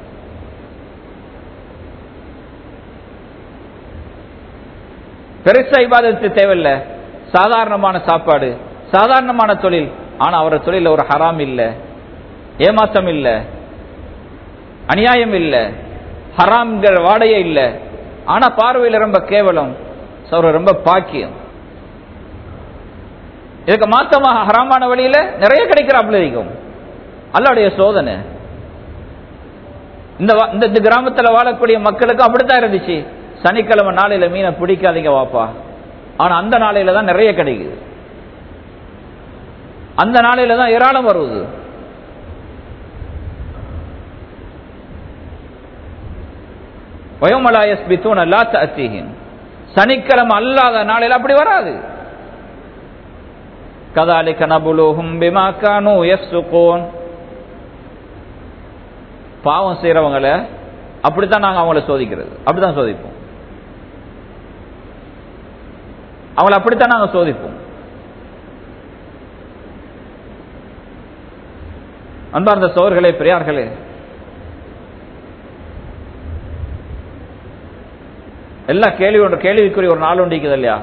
பெருசா இபாதத்து தேவையில்ல சாதாரணமான சாப்பாடு சாதாரணமான தொழில் ஆனா அவர தொழில ஒரு ஹராம் இல்ல ஏமாற்றம் இல்ல அநியாயம் இல்ல ஹராம்ங்கிற வாடையே இல்ல ஆனா பார்வையில் ரொம்ப கேவலம் சௌர ரொம்ப பாக்கியம் இதுக்கு மாத்தமாக ஹராமான வழியில நிறைய கிடைக்கிறாப்புல இருக்கும் அல்லாவுடைய சோதனை இந்த இந்த கிராமத்துல வாழக்கூடிய மக்களுக்கு அப்படித்தான் இருந்துச்சு சனிக்கிழமை நாளையில மீனை பிடிக்காதீங்க வாப்பா ஆனா அந்த நாளையில தான் நிறைய கிடைக்குது அந்த நாளையில தான் ஏராளம் வருவது வயோமலாயஸ்பித்தூன் அல்லா தீகின் சனிக்கிழமை அல்லாத நாளையில் அப்படி வராது கதாலிக்க நபுலோகும் பிமாக்கானு எஃப்சுகோன் பாவம் செய்யறவங்கள அப்படித்தான் நாங்க அவங்கள சோதிக்கிறது அப்படித்தான் சோதிப்போம் அவங்கள அப்படித்தான் நாங்க சோதிப்போம் அன்பார்ந்த சோர்களே பெரியார்களே எல்லா கேள்வி ஒன்று கேள்விக்குரிய ஒரு நாள் உண்டிக்குது இல்லையா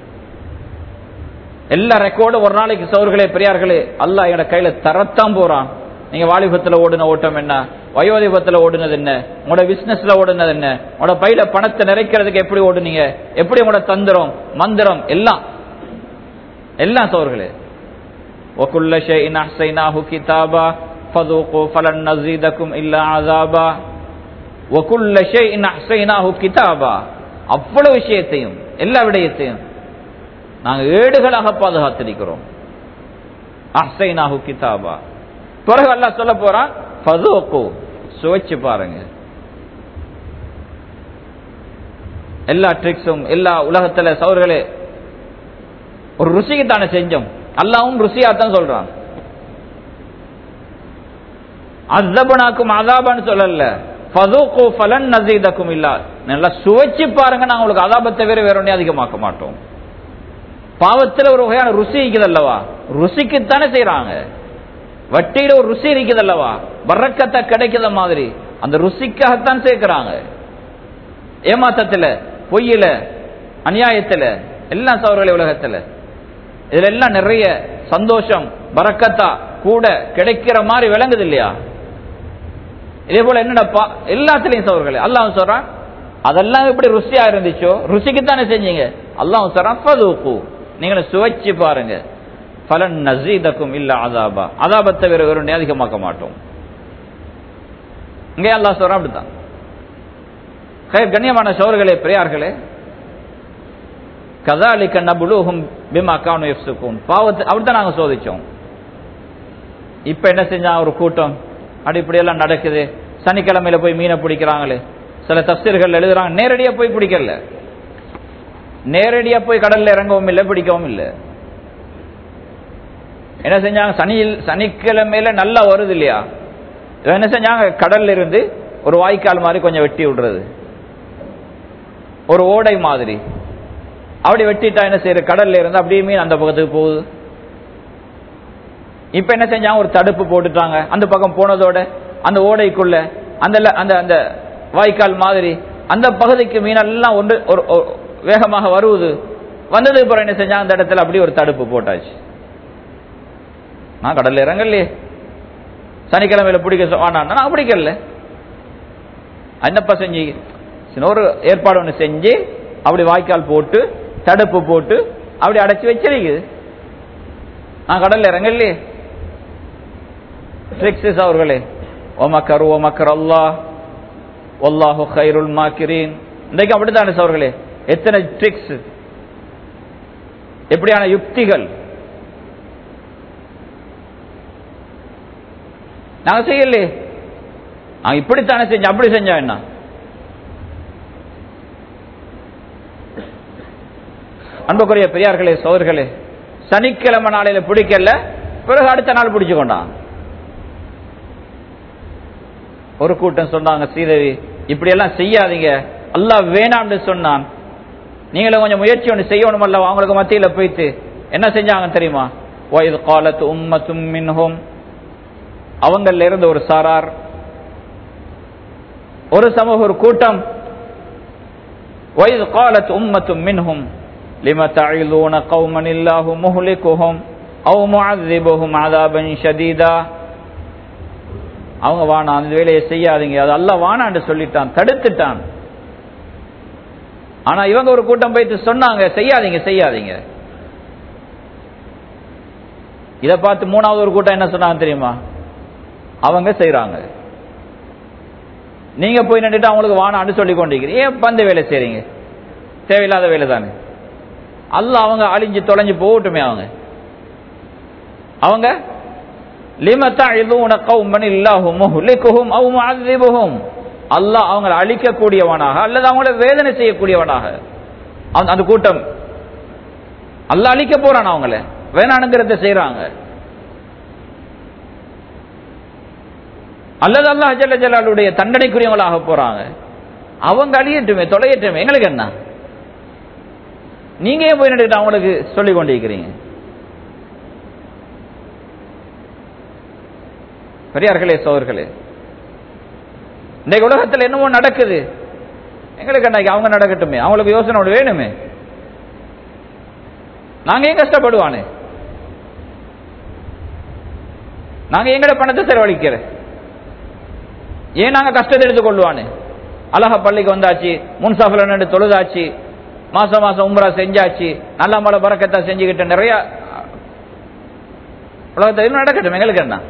எல்லா ரெக்கார்டும் ஒரு நாளைக்கு சோர்களே பெரியார்களே அல்ல என கையில தரத்தான் போறான் நீங்க வாலிபத்துல ஓடுன ஓட்டம் என்ன வயோதிபத்துல ஓடுனது என்ன உங்களோட பிசினஸ்ல ஓடுனது என்ன உங்களோட பையில பணத்தை நிறைக்கிறதுக்கு எப்படி ஓடுனீங்க எப்படி உங்களோட தந்திரம் மந்திரம் எல்லாம் எல்லாம் சோர்களே وكل شيء احصيناه كتابا فذوقوا فلن نزيدكم الا عذابا وكل شيء احصيناه كتابا அவ்வளவு விஷயத்தையும் எல்லா விடயத்தையும் நாங்க ஏடுகளாக பாதுகாத்திருக்கிறோம் அஹ்சைனாஹு கிதாபா பிறகு அல்லாஹ் சொல்ல போறான் ஃபதூக்கு சுவைச்சு பாருங்க எல்லா ட்ரிக்ஸும் எல்லா உலகத்துல சவர்களே ஒரு ருசிக்கு தானே செஞ்சோம் அல்லாவும் ருசியாத்தான் சொல்றான் அசபனாக்கும் அதாபான்னு சொல்லல ஃபதூக்கு ஃபலன் நசீதக்கும் இல்லா நல்லா சுவைச்சு பாருங்க நாங்க உங்களுக்கு அதாபத்தை வேற வேற ஒன்றையும் அதிகமாக்க மாட்டோம் பாவத்துல ஒரு வகையான ருசி இருக்குது அல்லவா ருசிக்குத்தானே செய்யறாங்க வட்டியில ஒரு ருசி இருக்குது அல்லவா வரக்கத்தை கிடைக்கிற மாதிரி அந்த ருசிக்காகத்தான் சேர்க்கிறாங்க ஏமாத்தத்துல பொய்யில அநியாயத்துல எல்லாம் சவர்களே உலகத்துல இதுல எல்லாம் நிறைய சந்தோஷம் பறக்கத்தா கூட கிடைக்கிற மாதிரி விளங்குது இல்லையா இதே போல என்னடப்பா எல்லாத்துலயும் சவர்களே அல்லாஹ் சொல்றான் அதெல்லாம் எப்படி ருசியா இருந்துச்சோ ருசிக்குத்தானே செஞ்சீங்க அல்லாஹ் சொல்றான் ஃபதூக்கு நீங்களும் சுவைச்சு பாருங்க பலன் நசீதக்கும் இல்ல அதாபா அதாபத்தை வேற வேறு அதிகமாக்க மாட்டோம் இங்கே அல்லாஹ் சொல்றான் அப்படித்தான் கண்ணியமான சோர்களே பிரியார்களே கதாலிக்க நபுலுஹும் பிமா கானு எஃப்சுக்கும் பாவத்தை அப்படித்தான் நாங்க சோதிச்சோம் இப்ப என்ன செஞ்சா ஒரு கூட்டம் அடிப்படை எல்லாம் நடக்குது சனிக்கிழமையில போய் மீனை பிடிக்கிறாங்களே சில தப்சீர்கள் எழுதுறாங்க நேரடியா போய் பிடிக்கல நேரடியா போய் கடல்ல இறங்கவும் இல்லை பிடிக்கவும் இல்லை என்ன செஞ்சாங்க சனியில் சனிக்கிழமையில நல்லா வருது இல்லையா என்ன செஞ்சாங்க கடல்ல இருந்து ஒரு வாய்க்கால் மாதிரி கொஞ்சம் வெட்டி விடுறது ஒரு ஓடை மாதிரி அப்படி வெட்டிட்டா என்ன செய்யற கடல்ல இருந்து அப்படியே மீன் அந்த பக்கத்துக்கு போகுது இப்ப என்ன செஞ்சாங்க ஒரு தடுப்பு போட்டுட்டாங்க அந்த பக்கம் போனதோட அந்த ஓடைக்குள்ள அந்த அந்த அந்த வாய்க்கால் மாதிரி அந்த பகுதிக்கு மீனெல்லாம் ஒன்று ஒரு வேகமாக வருவது வந்ததுக்கு அப்புறம் என்ன செஞ்சாங்க அந்த இடத்துல அப்படியே ஒரு தடுப்பு போட்டாச்சு நான் கடல்ல இறங்கலையே சனிக்கிழமையில பிடிக்க வானா நான் பிடிக்கல என்னப்பா செஞ்சு ஒரு ஏற்பாடு ஒன்று செஞ்சு அப்படி வாய்க்கால் போட்டு தடுப்பு போட்டு அப்படி அடைச்சி வச்சிருக்குது நான் கடல்ல இறங்கலையே ட்ரிக்ஸஸ் அவர்களே ஒமக்கர் ஒமக்கர் அல்லாஹ் ஒல்லாஹு ஹைருல் மாக்கிரீன் இன்றைக்கு அப்படித்தானே அவர்களே எத்தனை ட்ரிக்ஸ் எப்படியான யுக்திகள் நாங்க செய்யலையே நாங்க இப்படித்தானே செஞ்சோம் அப்படி செஞ்சா என்ன அன்புக்குரிய பெரியார்களே சோதர்களே சனிக்கிழமை நாளையில பிடிக்கல பிறகு அடுத்த நாள் பிடிச்சு கொண்டான் ஒரு கூட்டம் சொன்னாங்க ஸ்ரீதேவி இப்படி எல்லாம் செய்யாதீங்க அல்லாஹ் வேணாம்னு சொன்னான் நீங்களும் கொஞ்சம் முயற்சி ஒன்று செய்யணும் அல்ல அவங்களுக்கு மத்தியில போயிட்டு என்ன செஞ்சாங்க தெரியுமா வயது காலத்து உம்மத்தும் மின்ஹும் அவங்கள்ல இருந்து ஒரு சாரார் ஒரு சமூக ஒரு கூட்டம் வயது காலத்து உம்மத்தும் மின்ஹும் لم تعظون قوما الله مهلكهم او معذبهم عذابا شديدا அவங்க வானா அந்த வேலையை செய்யாதீங்க அது அல்ல வானான்னு சொல்லிட்டான் தடுத்துட்டான் ஆனா இவங்க ஒரு கூட்டம் போயிட்டு சொன்னாங்க செய்யாதீங்க செய்யாதீங்க இத பார்த்து மூணாவது ஒரு கூட்டம் என்ன சொன்னாங்க தெரியுமா அவங்க செய்யறாங்க நீங்க போய் நின்றுட்டு அவங்களுக்கு வானான்னு சொல்லி கொண்டிருக்கிறீங்க ஏன் பந்த வேலை செய்றீங்க தேவையில்லாத வேலை தானே அல்ல அவங்க அழிஞ்சு தொலைஞ்சு போகட்டுமே அவங்க அவங்க அல்லாஹ் அவங்களை அழிக்கக்கூடியவனாக அல்லது அவங்கள வேதனை செய்யக்கூடியவனாக அந்த கூட்டம் அல்லாஹ் அழிக்க போறான் அவங்கள வேணானுங்கிறத செய்யறாங்க அல்லது அல்லாஹ் ஜல்ல ஜலாலுடைய தண்டனைக்குரியவங்களாக போறாங்க அவங்க அழியட்டுமே தொலையட்டுமே எங்களுக்கு என்ன நீங்க ஏன் போய் நின்றுட்டு அவங்களுக்கு சொல்லிக் கொண்டிருக்கிறீங்க பெரியார்களே சோதர்களே இந்த உலகத்தில் என்னமோ நடக்குது எங்களுக்கு அன்னைக்கு அவங்க நடக்கட்டுமே அவங்களுக்கு யோசனை ஒன்று வேணுமே நாங்க ஏன் கஷ்டப்படுவானே நாங்க எங்கட பணத்தை செலவழிக்கிற ஏன் நாங்க கஷ்டத்தை எடுத்துக்கொள்வானே அழகா பள்ளிக்கு வந்தாச்சு முன்சாஃபில் நின்று தொழுதாச்சு மாசம் மாசம் உம்ரா செஞ்சாச்சு நல்ல மழை பறக்கத்தா செஞ்சுக்கிட்ட நிறைய உலகத்தில் இன்னும் நடக்கட்டும் எங்களுக்கு என்ன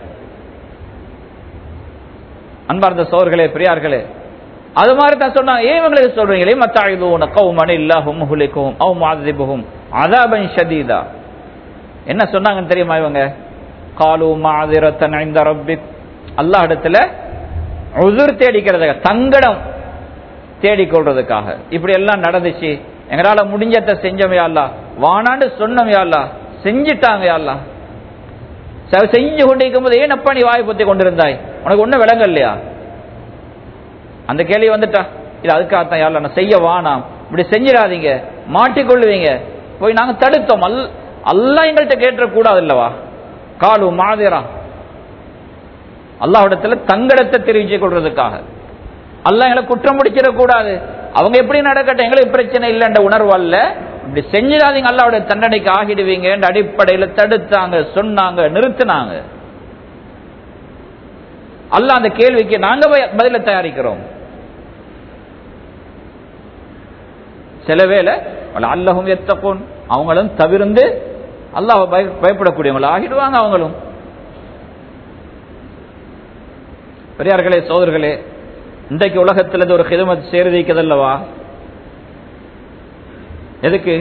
அன்பார்ந்த சோர்களே பெரியார்களே அது மாதிரி தான் சொன்னாங்க ஏன் இவங்களுக்கு சொல்றீங்களே மத்தாயுதுன கௌமன் இல்லாஹும் முஹுலிக்கும் அவ் மாதிபுகும் அதாபன் ஷதீதா என்ன சொன்னாங்கன்னு தெரியுமா இவங்க காலு மாதிரத்தன் ஐந்த ரப்பி அல்லாஹ் இடத்துல உதிர் தேடிக்கிறதுக்காக தங்கடம் தேடிக்கொள்றதுக்காக இப்படி எல்லாம் நடந்துச்சு எங்களால முடிஞ்சத செஞ்சோம் யாழ்லா வானாண்டு சொன்னோம் யாழ்லா செஞ்சிட்டாங்க யாழ்லா செஞ்சு கொண்டிருக்கும் போது ஏன் அப்பா நீ வாய் பொத்தி கொண்டிருந்தாய் உனக்கு ஒன்னும் விளங்க இல்லையா அந்த கேள்வி வந்துட்டா இது அதுக்காகத்தான் யாழ்லா நான் செய்ய வானாம் இப்படி செஞ்சிடாதீங்க மாட்டிக்கொள்ளுவீங்க போய் நாங்க தடுத்தோம் அல் அல்லா எங்கள்கிட்ட கேட்டுற கூடாது இல்லவா காலு மாதிரா அல்லாஹிடத்துல தங்கடத்தை தெரிவிச்சு கொள்றதுக்காக அல்ல எங்களை குற்றம் முடிச்சிடக்கூடாது அவங்க எப்படி நடக்கட்டும் எங்களுக்கு பிரச்சனை இல்லைன்ற உணர்வு அல்ல இப்படி செஞ்சிடாதீங்க அல்லாவுடைய தண்டனைக்கு ஆகிடுவீங்க அடிப்படையில் தடுத்தாங்க சொன்னாங்க நிறுத்தினாங்க அல்ல அந்த கேள்விக்கு நாங்க பதில தயாரிக்கிறோம் சில வேலை அல்லஹும் எத்தப்போன் அவங்களும் தவிர்ந்து அல்லாஹ் பயப்படக்கூடியவங்கள ஆகிடுவாங்க அவங்களும் பெரியார்களே சோதர்களே இன்றைக்கு உலகத்தில் இது ஒரு ஹிதமத் சேரதிக்குதல்லவா எதுக்கு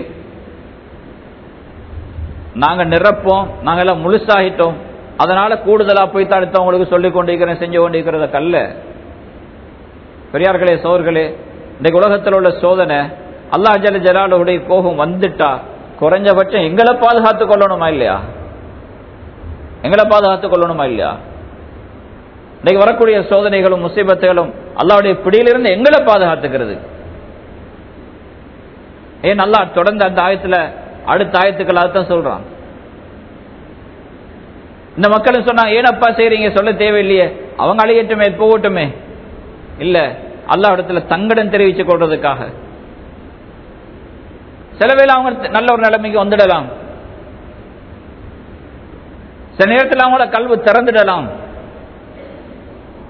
நாங்க நிரப்போம் நாங்க எல்லாம் முழுசாகிட்டோம் அதனால கூடுதலா போய் தடுத்தவங்களுக்கு சொல்லிக் கொண்டிருக்கிறேன் செஞ்சு கொண்டிருக்கிறத கல்ல பெரியார்களே சோர்களே இன்றைக்கு உலகத்தில் உள்ள சோதனை அல்லா ஜல ஜலாலுடைய கோபம் வந்துட்டா குறைஞ்சபட்சம் எங்களை பாதுகாத்துக் கொள்ளணுமா இல்லையா எங்களை பாதுகாத்துக் கொள்ளணுமா இல்லையா இன்னைக்கு வரக்கூடிய சோதனைகளும் முசீபத்துகளும் அல்லாவுடைய பிடியிலிருந்து எங்களை பாதுகாத்துக்கிறது ஏன் நல்லா தொடர்ந்து அந்த ஆயத்துல அடுத்த ஆயத்துக்கள் அதான் சொல்றான் இந்த மக்களும் சொன்னாங்க ஏனப்பா செய்றீங்க சொல்ல தேவையில்லையே அவங்க அழியட்டுமே போகட்டுமே இல்ல அல்லா இடத்துல தங்கடம் தெரிவிச்சு கொள்றதுக்காக சில வேளை அவங்க நல்ல ஒரு நிலைமைக்கு வந்துடலாம் சில நேரத்தில் அவங்கள கல்வி திறந்துடலாம்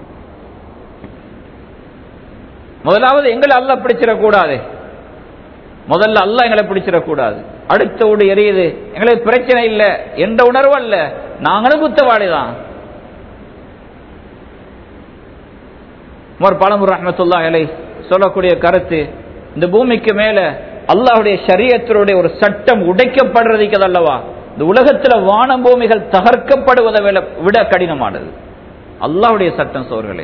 முதலாவது எங்களை அல்ல பிடிச்சிடக்கூடாது முதல்ல அல்லாஹ் எங்களை பிடிச்சிடக்கூடாது அடுத்த வீடு எரியுது எங்களுக்கு பிரச்சனை இல்லை எந்த உணர்வு அல்ல நாங்களும் குத்தவாளிதான் உமர் பலமுர் ரஹமத்துல்லா அலை சொல்லக்கூடிய கருத்து இந்த பூமிக்கு மேல அல்லாஹுடைய சரியத்தினுடைய ஒரு சட்டம் உடைக்கப்படுறதுக்கு அல்லவா இந்த உலகத்துல வானம் பூமிகள் தகர்க்கப்படுவதை விட- விட கடினமானது அல்லாஹ்வுடைய சட்டம் சோர்களே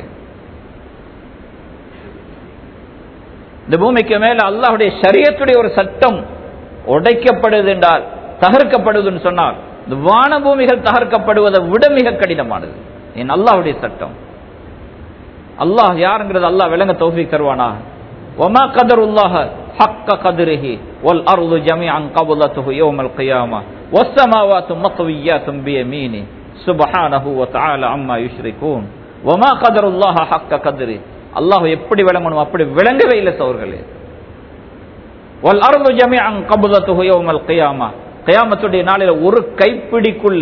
இந்த பூமிக்கு மேல அல்லாஹ்வுடைய சரியத்துடைய ஒரு சட்டம் உடைக்கப்படுது என்றால் தகர்க்கப்படுதுன்னு சொன்னால் இந்த வான பூமிகள் தகர்க்கப்படுவதை விட மிக கடினமானது என் அல்லாஹ்வுடைய சட்டம் அல்லாஹ் யாருங்கிறது அல்லாஹ் விளங்க தௌஃபீக் தருவானா وما قدر الله حق قدره والارض جميعا قبضته يوم القيامه والسماوات مطويات بيمينه سبحانه وتعالى عما يشركون وما قدر الله حق قدره அல்லாஹ் எப்படி விளங்கணும் அப்படி விளங்கவே இல்லை சோர்களே வல் அருள் ஜமிஅன் கபுதத்துஹு யௌமல் கியாமா கியாமத்துடைய நாளில ஒரு கைப்பிடிக்குள்ள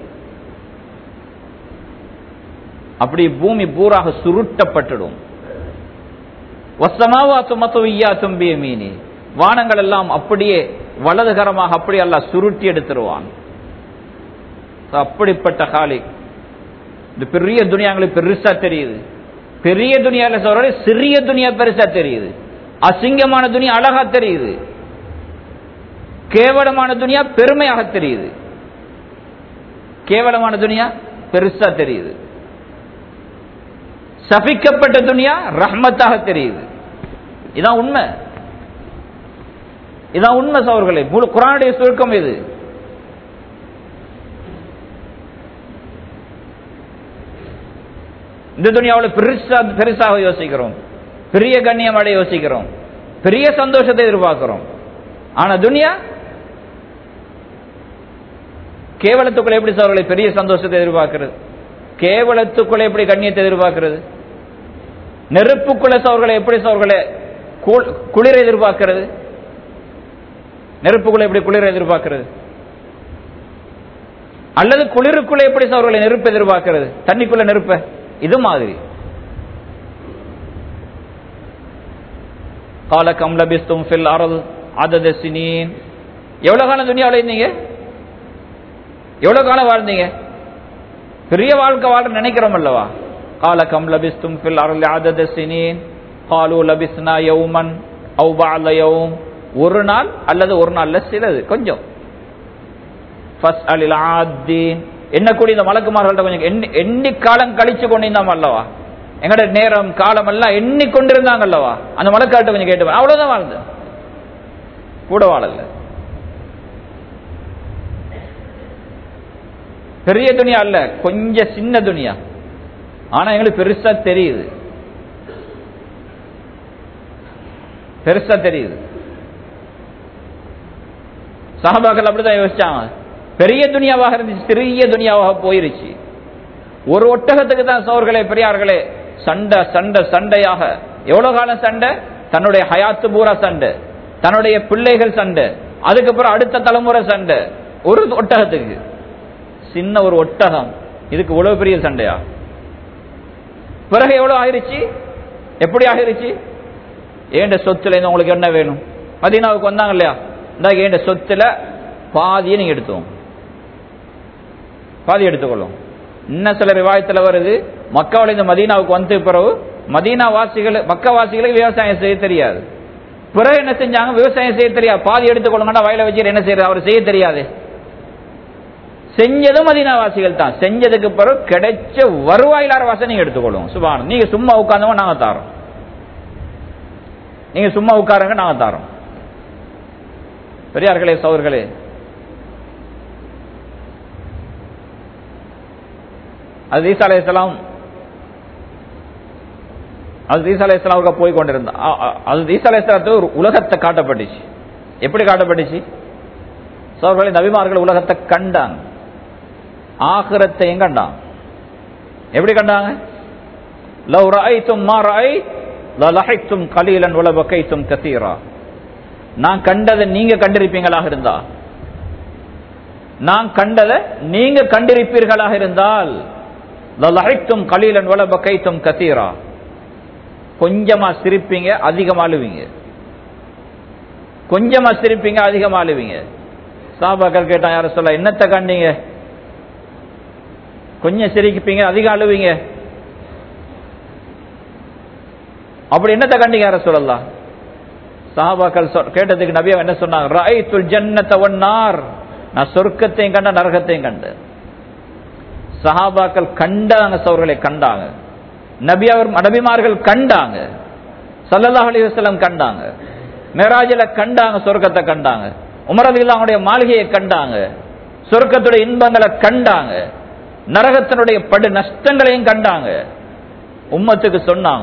அப்படி பூமி பூராக சுருட்டப்பட்டுடும் வசமாவாத்து மத்துவியாத்தும் பியமீனி வானங்கள் எல்லாம் அப்படியே வலதுகரமாக அப்படியே அல்லாஹ் சுருட்டி எடுத்துருவான் அப்படிப்பட்ட காலி இந்த பெரிய துனியாங்களுக்கு பெருசா தெரியுது பெரிய துனியால சொல்ற சிறிய துனியா பெருசா தெரியுது அசிங்கமான துனியா அழகா தெரியுது கேவலமான துனியா பெருமையாக தெரியுது கேவலமான துனியா பெருசா தெரியுது சபிக்கப்பட்ட துனியா ரஹ்மத்தாக தெரியுது இதான் உண்மை இதான் உண்மை சவர்களே முழு குரானுடைய சுருக்கம் இது இந்த துனியாவில் பெருசா பெருசாக யோசிக்கிறோம் பெரிய கண்ணியம் அடைய யோசிக்கிறோம் பெரிய சந்தோஷத்தை எதிர்பார்க்கிறோம் ஆனா துனியா கேவலத்துக்குள்ள எப்படி சவர்களை பெரிய சந்தோஷத்தை எதிர்பார்க்கிறது கேவலத்துக்குள்ள எப்படி கண்ணியத்தை எதிர்பார்க்கிறது நெருப்புக்குள்ள சவர்களை எப்படி சவர்களை குளிர எதிர்பார்க்கிறது நெருப்புக்குள்ள எப்படி குளிர எதிர்பார்க்கிறது அல்லது குளிருக்குள்ள எப்படி சவர்களை நெருப்பு எதிர்பார்க்கிறது தண்ணிக்குள்ள நெருப்ப இது மாதிரி கால கம் லபிஸ்தும் ஃபில் அரல் அதத சினீன் எவ்வளவு காலம் துணியாவில் இருந்தீங்க எவ்வளவு காலம் வாழ்ந்தீங்க பெரிய வாழ்க்கை வாழ நினைக்கிறோம் அல்லவா கால கம் லபிஸ்தும் ஃபில் அரல் அதத சினீன் காலு லபிஸ்னா யௌமன் அவு பால யௌம் ஒரு நாள் அல்லது ஒரு நாள்ல சிலது கொஞ்சம் ஃபஸ் அலில் ஆத்தீன் எண்ணக்கூடிய இந்த மலக்குமார்கள்ட்ட கொஞ்சம் எண்ணி எண்ணி காலம் கழிச்சு கொண்டிருந்தோம் அல்லவா எங்கட நேரம் காலம் எல்லாம் எண்ணி கொண்டிருந்தாங்க அல்லவா அந்த மலக்காட்ட கொஞ்சம் கேட்டு அவ்வளவுதான் வாழ்ந்து கூட வாழல பெரிய துணியா அல்ல கொஞ்சம் சின்ன துணியா ஆனா எங்களுக்கு பெருசா தெரியுது பெருசா தெரியுது சஹபாக்கள் அப்படிதான் யோசிச்சாங்க பெரிய துணியாவாக இருந்துச்சு சிறிய துணியாவாக போயிருச்சு ஒரு ஒட்டகத்துக்கு தான் சோர்களே பெரியார்களே சண்டை சண்டை சண்டையாக எவ்வளவு காலம் சண்டை தன்னுடைய ஹயாத்து பூரா சண்டை தன்னுடைய பிள்ளைகள் சண்டை அதுக்கப்புறம் அடுத்த தலைமுறை சண்டை ஒரு ஒட்டகத்துக்கு சின்ன ஒரு ஒட்டகம் இதுக்கு இவ்வளவு பெரிய சண்டையா பிறகு எவ்வளவு ஆயிருச்சு எப்படி ஆயிருச்சு ஏண்ட சொத்துல இருந்து உங்களுக்கு என்ன வேணும் மதீனாவுக்கு வந்தாங்க இல்லையா இந்த ஏண்ட சொத்துல பாதியை நீங்க எடுத்துவோம் பாதி எடுத்துக்கொள்ளும் இன்னும் சில விவாதத்தில் வருது மக்காவில் இந்த மதீனாவுக்கு வந்த பிறகு மதீனா வாசிகள் மக்க வாசிகளுக்கு விவசாயம் செய்ய தெரியாது பிறகு என்ன செஞ்சாங்க விவசாயம் செய்ய தெரியாது பாதி எடுத்துக்கொள்ளுங்கன்னா வயலை வச்சு என்ன செய்யறது அவர் செய்ய தெரியாது செஞ்சதும் மதீனா வாசிகள் தான் செஞ்சதுக்கு பிறகு கிடைச்ச வருவாயிலார வாசம் நீங்க எடுத்துக்கொள்ளும் சுபானம் நீங்க சும்மா உட்கார்ந்தவங்க நாங்க தாரோம் நீங்க சும்மா உட்காருங்க நாங்க தாரோம் பெரியார்களே சோர்களே அது ஈசா அலை இஸ்லாம் அது ஈசா அலை இஸ்லாமுக்கு போய் கொண்டிருந்தா அது ஈசா அலை இஸ்லாத்து ஒரு உலகத்தை காட்டப்பட்டுச்சு எப்படி காட்டப்பட்டுச்சு சோர்களே நபிமார்கள் உலகத்தை கண்டாங்க ஆகிரத்தையும் கண்டாங்க எப்படி கண்டாங்க லவ் ரஐத்தும் மா ரஐ லலஹைத்தும் கலீலன் உலபகைத்தும் கசீரா நான் கண்டதை நீங்க கண்டிருப்பீங்களாக இருந்தா நான் கண்டதை நீங்க கண்டிருப்பீர்களாக இருந்தால் லலஹைத்தும் கலீலன் உலபகைத்தும் கசீரா கொஞ்சமா சிரிப்பீங்க அதிகமா அழுவீங்க கொஞ்சமா சிரிப்பீங்க அதிகமா அழுவீங்க சாபாக்கள் கேட்டான் யார சொல்ல என்னத்தை கண்டீங்க கொஞ்சம் சிரிப்பீங்க அதிகம் அழுவீங்க அப்படி என்னத்தை கண்டீங்க யார சொல்லலாம் சஹாபாக்கள் சொ- கேட்டதுக்கு நபி அவங்க என்ன சொன்னாங்க ராய்த்துல் ஜன்னத ஒன்னார் நான் சொர்க்கத்தையும் கண்ட நரகத்தையும் கண்டேன் சஹாபாக்கள் கண்டாங்க சோர்களை கண்டாங்க நபி அவர் நபிமார்கள் கண்டாங்க சல்லல்லாஹு அலைஹி வஸல்லம் கண்டாங்க மேராஜில கண்டாங்க சொர்க்கத்தை கண்டாங்க உமர் அவங்களுடைய மாளிகையை கண்டாங்க சொர்க்கத்துடைய இன்பங்களை கண்டாங்க நரகத்தினுடைய படு நஷ்டங்களையும் கண்டாங்க உம்மத்துக்கு சொன்னாங்க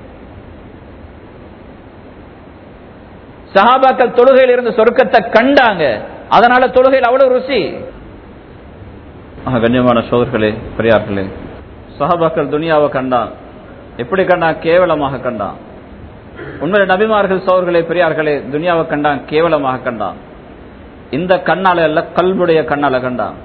சஹாபாக்கள் தொழுகையில் இருந்து சொர்க்கத்தை கண்டாங்க அதனால தொழுகையில் அவ்வளவு ருசி ஆக, கண்ணியமான சோதர்களே பெரியார்களே சஹாபாக்கள் துனியாவை கண்டான் எப்படி கண்டான் கேவலமாக கண்டான் உண்மையில நபிமார்கள் சோர்களே பெரியார்களே துனியாவை கண்டான் கேவலமாக கண்டான் இந்த கண்ணால அல்ல கல்புடைய கண்ணால கண்டான்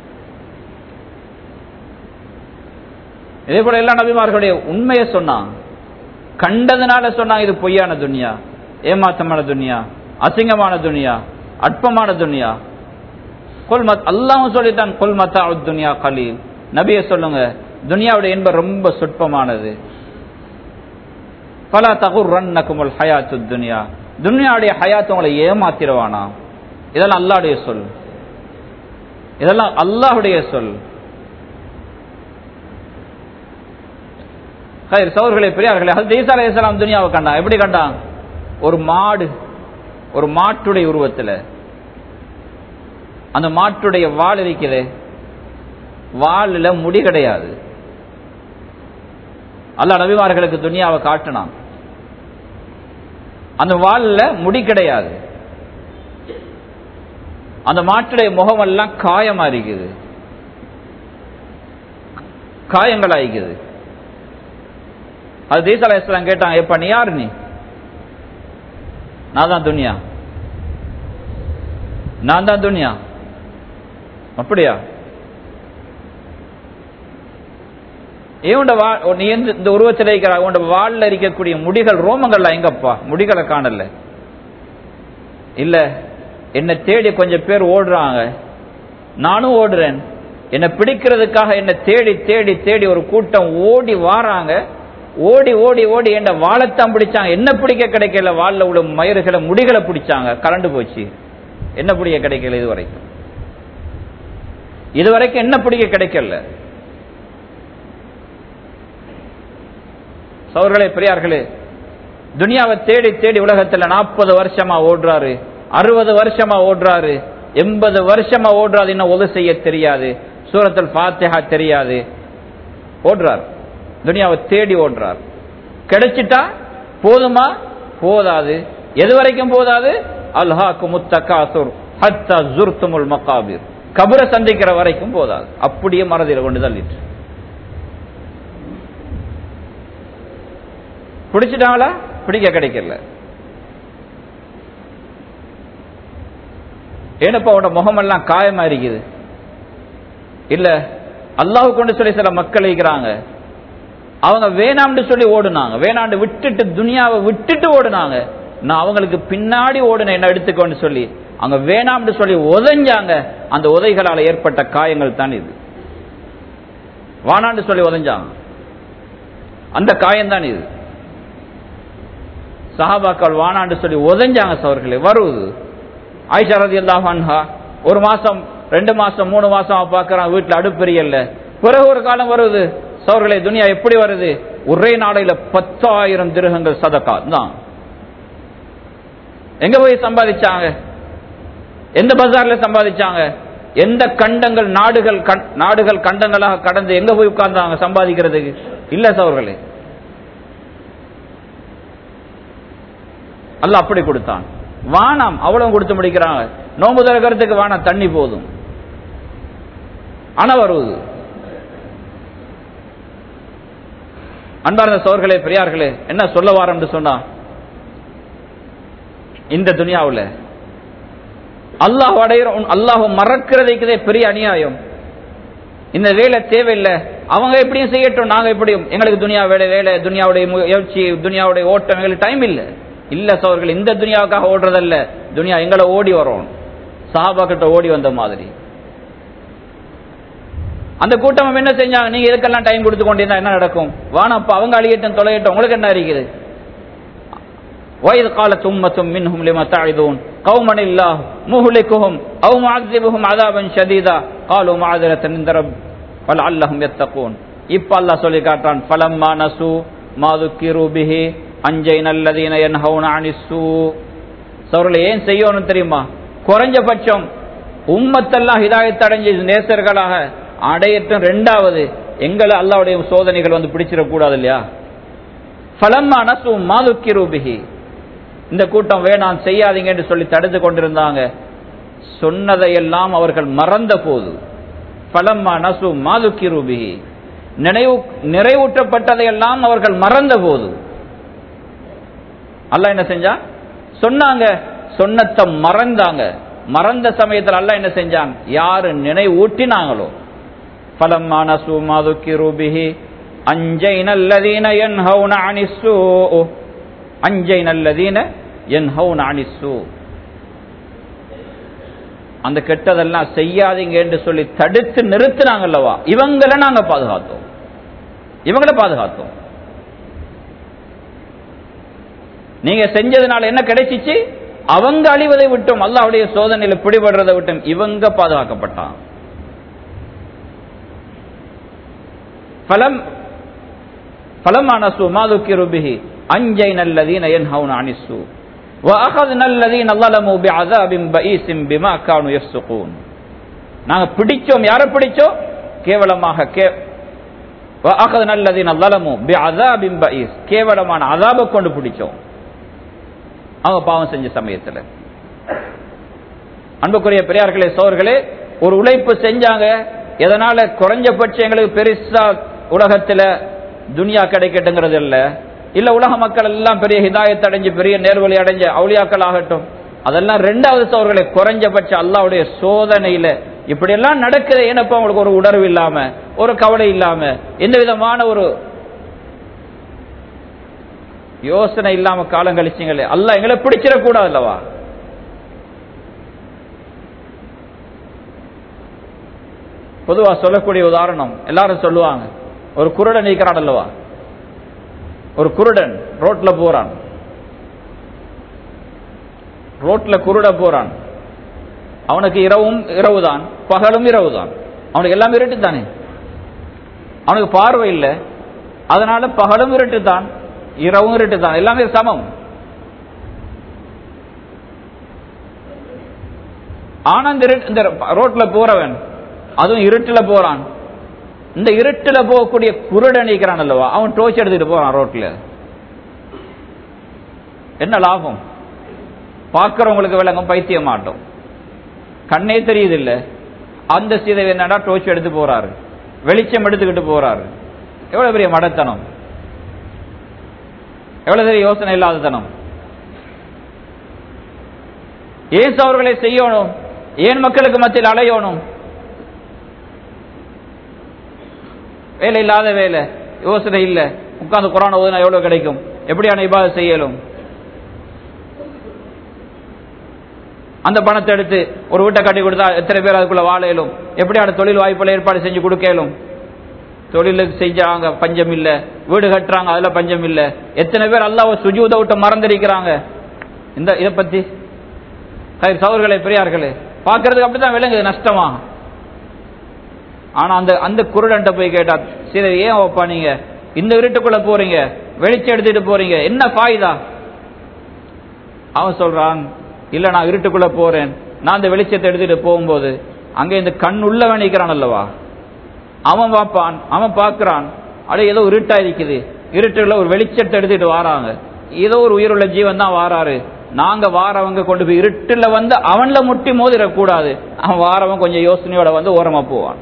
இதே போல எல்லா நபிமார்களுடைய உண்மையை சொன்னான் கண்டதுனால சொன்னான் இது பொய்யான துனியா ஏமாத்தமான துனியா அசிங்கமான துனியா அற்பமான துனியா கொல்மத் அல்லாஹ் சொல்லிட்டான் கொல்மத்தா துனியா கலீல் நபியை சொல்லுங்க துனியாவுடைய இன்பம் ரொம்ப சொற்பமானது பல தகுர் ரன்னகுமுல் ஹயாத்து துனியா துனியாவுடைய ஹயாத்து உங்களை ஏமாத்திரவானா இதெல்லாம் அல்லாஹ்வுடைய சொல் இதெல்லாம் அல்லாஹ்வுடைய சொல் ஹைர் சௌர்களே பெரியார்களே அது ஈசா அலைஹிஸ்ஸலாம் துனியாவை கண்டான் எப்படி கண்டான் ஒரு மாடு ஒரு மாட்டுடைய உருவத்தில் அந்த மாட்டுடைய வால் இருக்கிறது வாலில் முடி கிடையாது அல்லாஹ் நபிமார்களுக்கு துனியாவை காட்டினான் அந்த வாலில் முடி கிடையாது அந்த மாட்டுடைய முகமெல்லாம் காயமா இருக்குது காயங்களாயிக்குது அது தீசா அலைஹிஸ்ஸலாம் கேட்டான் எப்ப நீ யார் நீ நான் தான் துனியா நான் தான் துனியா அப்படியா ஏன் வா நீ எந்த இந்த உருவத்தில் இருக்கிற உன்னோட வால்ல இருக்கக்கூடிய முடிகள் ரோமங்கள்லாம் எங்கப்பா முடிகளை காணல இல்ல என்னை தேடி கொஞ்சம் பேர் ஓடுறாங்க நானும் ஓடுறேன் என்னை பிடிக்கிறதுக்காக என்னை தேடி தேடி தேடி ஒரு கூட்டம் ஓடி வாராங்க ஓடி ஓடி ஓடி என்ன வாழைத்தான் பிடிச்சாங்க என்ன பிடிக்க கிடைக்கல வால்ல உள்ள மயிறுகளை முடிகளை பிடிச்சாங்க கலண்டு போச்சு என்ன பிடிக்க கிடைக்கல இது வரைக்கும் இது வரைக்கும் என்ன பிடிக்க கிடைக்கல சௌர்களே பெரியார்களே துனியாவை தேடி தேடி உலகத்துல நாற்பது வருஷமா ஓடுறாரு அறுபது வருஷமா ஓடுறாரு எண்பது வருஷமா ஓடுறாரு இன்னும் உதவி செய்ய தெரியாது சூரத்தில் ஃபாத்திஹா தெரியாது ஓடுறார் துனியாவை தேடி ஓடுறார் கிடைச்சிட்டா போதுமா போதாது எது வரைக்கும் போதாது அல்ஹாக்கு முத்தகாசுர் ஹத்தா ஜுர்துமுல் மகாபிர் கபரை சந்திக்கிற வரைக்கும் போதாது அப்படியே மறதியில கொண்டு தள்ளிட்டு பிடிச்சிட்டாங்களா பிடிக்க கிடைக்கல ஏனப்பா உன்னோட முகமெல்லாம் காயமா இருக்குது இல்ல அல்லாஹ் கொண்டு சொல்லி சில மக்கள் இருக்கிறாங்க அவங்க வேணாம்னு சொல்லி ஓடுனாங்க வேணாண்டு விட்டுட்டு துனியாவை விட்டுட்டு ஓடுனாங்க நான் அவங்களுக்கு பின்னாடி ஓடுன என்ன எடுத்துக்கோன்னு சொல்லி அங்க வேணாம்னு சொல்லி உதஞ்சாங்க அந்த உதைகளால் ஏற்பட்ட காயங்கள் தான் இது வானாண்டு சொல்லி உதஞ்சாங்க அந்த காயம் தான் இது சஹாபாக்கள் வானாண்டு சொல்லி உதஞ்சாங்க சவர்களே வருவது ஆயிஷா ரதி அல்லாஹா ஒரு மாசம் ரெண்டு மாசம் மூணு மாசம் பார்க்கறான் வீட்டுல அடுப்பெரியல்ல பிறகு ஒரு காலம் வருது சவர்களே துனியா எப்படி வருது ஒரே நாளையில பத்தாயிரம் திருகங்கள் சதக்கா தான் எங்க போய் சம்பாதிச்சாங்க எந்த பஜார்ல சம்பாதிச்சாங்க எந்த கண்டங்கள் நாடுகள் கண்- நாடுகள் கண்டங்களாக கடந்து எங்க போய் உட்கார்ந்தாங்க சம்பாதிக்கிறதுக்கு இல்ல சவர்களே அல்ல அப்படி கொடுத்தான் வானம் அவ்வளவு கொடுத்து முடிக்கிறாங்க நோம்பு திறக்கிறதுக்கு வானம் தண்ணி போதும் அணை வருவது அன்பார்ந்த சோர்களே பெரியார்களே என்ன சொல்ல வாரம்னு சொன்னா இந்த துனியாவுல அல்லாஹ் அடையிற அல்லாஹ் மறக்கிறதுக்குதே பெரிய அநியாயம் இந்த வேலை தேவையில்லை அவங்க எப்படியும் செய்யட்டும் நாங்க எப்படியும் எங்களுக்கு துனியா வேலை வேலை துனியாவுடைய முயற்சி துனியாவுடைய ஓட்டம் எங்களுக்கு டைம் இல்லை இல்ல சோர்கள் இந்த துனியாவுக்காக ஓடுறதல்ல துனியா எங்களை ஓடி வரும் சஹாபா கிட்ட ஓடி வந்த மாதிரி அந்த கூட்டம் என்ன செஞ்சாங்க நீங்க இதுக்கெல்லாம் டைம் கொடுத்து கொண்டிருந்தா என்ன நடக்கும் வானப்பா அவங்க அழியட்டும் தொலையட்டும் உங்களுக்கு என்ன இருக்குது وإذ قالت أمة منهم لما تعظون قوما الله مهلكهم أو معذبهم عذابا شديدا قالوا معذرة عند رب فلعلهم يتقون இப்ப அல்லாஹ் சொல்லி காட்டான் فلما نسوا ما ذكروا به أنجينا الذين ينهون عن السوء சவர்களை ஏன் செய்யணும் தெரியுமா குறைஞ்சபட்சம் உம்மத்தெல்லாம் ஹிதாயத் அடைஞ்ச நேசர்களாக அடையட்டும் ரெண்டாவது எங்களை அல்லாவுடைய சோதனைகள் வந்து பிடிச்சிடக்கூடாது இல்லையா ஃபலம்மா நசு மாதுக்கிரூபிகி இந்த கூட்டம் வேணாம் செய்யாதீங்க என்று சொல்லி தடுத்து கொண்டிருந்தாங்க சொன்னதையெல்லாம் அவர்கள் மறந்த போது பலம்மா நசு மாதுக்கிரூபிகி நினைவு நிறைவூற்றப்பட்டதையெல்லாம் அவர்கள் மறந்த போது அல்லாஹ் என்ன செஞ்சா சொன்னாங்க சொன்னத்தை மறந்தாங்க மறந்த சமயத்தில் அல்லாஹ் என்ன செஞ்சான் யாரு நினைவூட்டினாங்களோ பலம்மா நசு மாதுக்கிரூபிகி அஞ்சைன அல்லதீன யன்ஹவுன அனிஸ்ஸூ அஞ்சைன அல்லதீன யன்ஹவுன அனிஸ்ஸூ அந்த கெட்டதெல்லாம் செய்யாதீங்க என்று சொல்லி தடுத்து நிறுத்தினாங்கல்லவா இவங்களை நாங்க பாதுகாத்தோம் இவங்களை பாதுகாத்தோம் நீங்க செஞ்சதுனால என்ன கிடைச்சிச்சு அவங்க அழிவதை விட்டும் அல்லாஹ்வுடைய சோதனையில பிடிபடுறதை விட்டும் இவங்க பாதுகாக்கப்பட்டான் பலம் فلما نسوا ما ذكروا به أنجينا الذين ينهون عن السوء وأخذنا الذين ظلموا بعذاب بئيس بما كانوا يفسقون நாங்க பிடிச்சோம் யாரை பிடிச்சோம் கேவலமாக கே وأخذنا الذين ظلموا بعذاب بئيس கேவலமான அதாப கொண்டு பிடிச்சோம் அவங்க பாவம் செஞ்ச சமயத்தில் அன்புக்குரிய பெரியார்களே சோர்களே ஒரு உழைப்பு செஞ்சாங்க எதனால குறைஞ்சபட்சம் எங்களுக்கு பெருசா உலகத்துல துனியா கிடைக்கட்டுங்கிறது இல்ல இல்ல உலக மக்கள் எல்லாம் பெரிய ஹிதாயத் அடைஞ்சு பெரிய நேர்வழி அடைஞ்ச அவுளியாக்கள் ஆகட்டும் அதெல்லாம் ரெண்டாவது சவர்களை குறைஞ்சபட்ச அல்லாவுடைய சோதனையில இப்படி எல்லாம் நடக்குது ஏனப்பா உங்களுக்கு ஒரு உணர்வு இல்லாம ஒரு கவலை இல்லாம எந்த விதமான ஒரு யோசனை இல்லாம காலம் கழிச்சிங்களே அல்ல எங்களை பிடிச்சிடக்கூடாது அல்லவா பொதுவா சொல்லக்கூடிய உதாரணம் எல்லாரும் சொல்லுவாங்க ஒரு குருடன் நீக்கிறான் அல்லவா ஒரு குருடன் ரோட்ல போறான் ரோட்ல குருட போறான் அவனுக்கு இரவும் இரவு தான் பகலும் இரவு தான் அவனுக்கு எல்லாம் இருட்டு தானே அவனுக்கு பார்வை இல்லை அதனால பகலும் இருட்டு தான் இரவும் இருட்டு தான் எல்லாமே சமம் ஆனா இந்த இருட்டு- இந்த ரோட்ல போறவன் அதுவும் இருட்டுல போறான் இந்த இருட்டுல போகக்கூடிய குருடன் நிற்கிறான் அல்லவா அவன் டோச் எடுத்துட்டு போறான் ரோட்ல என்ன லாபம் பார்க்கிறவங்களுக்கு விளங்கும் பைத்தியம் மாட்டோம் கண்ணே தெரியுது இல்ல அந்த சீதை என்னடா டோச் எடுத்து போறாரு வெளிச்சம் எடுத்துக்கிட்டு போறாரு எவ்வளவு பெரிய மடத்தனம் எவ்வளவு பெரிய யோசனை இல்லாதத்தனம் ஏன் அவர்களை செய்யணும் ஏன் மக்களுக்கு மத்தியில் அலையணும் வேலை இல்லாத வேலை யோசனை இல்ல உட்கார்ந்து குரான் ஓதுனா எவ்வளவு கிடைக்கும் எப்படியான இபாத செய்யலும் அந்த பணத்தை எடுத்து ஒரு வீட்டை கட்டி கொடுத்தா எத்தனை பேர் அதுக்குள்ள வாழையிலும் எப்படியான தொழில் வாய்ப்புகளை ஏற்பாடு செஞ்சு கொடுக்கலும் தொழிலுக்கு செஞ்சாங்க பஞ்சம் இல்ல வீடு கட்டுறாங்க அதுல பஞ்சம் இல்ல எத்தனை பேர் அல்லாஹ் சுஜூத விட்டு மறந்திருக்கிறாங்க இந்த இதை பத்தி கயிறு சவர்களே பெரியார்களே பார்க்கறதுக்கு அப்படித்தான் விளங்குது நஷ்டமா ஆனா அந்த அந்த குருடன்ட்ட போய் கேட்டா சரி ஏன் வைப்பா நீங்க இந்த இருட்டுக்குள்ள போறீங்க வெளிச்சம் எடுத்துட்டு போறீங்க என்ன ஃபாயுதா அவன் சொல்றான் இல்ல நான் இருட்டுக்குள்ள போறேன் நான் இந்த வெளிச்சத்தை எடுத்துட்டு போகும்போது அங்க இந்த கண் உள்ளவன் நிக்கிறான் அல்லவா அவன் பார்ப்பான் அவன் பார்க்கறான் அட ஏதோ இருட்டா இருக்குது இருட்டுல ஒரு வெளிச்சத்தை எடுத்துட்டு வாராங்க ஏதோ ஒரு உயிருள்ள ஜீவன் தான் வாராரு நாங்க வாரவங்க கொண்டு போய் இருட்டுல வந்து அவன்ல முட்டி மோதிடக்கூடாது அவன் வாரவன் கொஞ்சம் யோசனையோட வந்து ஓரமா போவான்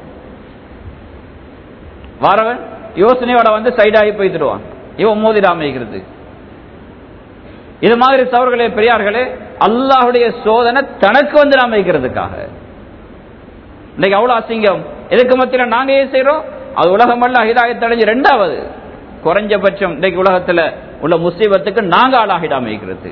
வாரவன் யோசனையோட வந்து சைடாகி போய்த்துடுவான் இவன் மோதிடாம இருக்கிறது இது மாதிரி சவர்களே பெரியார்களே அல்லாஹுடைய சோதனை தனக்கு வந்து நாம வைக்கிறதுக்காக இன்னைக்கு அவ்வளவு அசிங்கம் எதுக்கு மத்தியில நாங்க ஏன் செய்யறோம் அது உலகம் எல்லாம் ஹிதாயத் அடைஞ்சு ரெண்டாவது குறைஞ்சபட்சம் இன்னைக்கு உலகத்துல உள்ள முசீபத்துக்கு நாங்க ஆளாகிடாம இருக்கிறது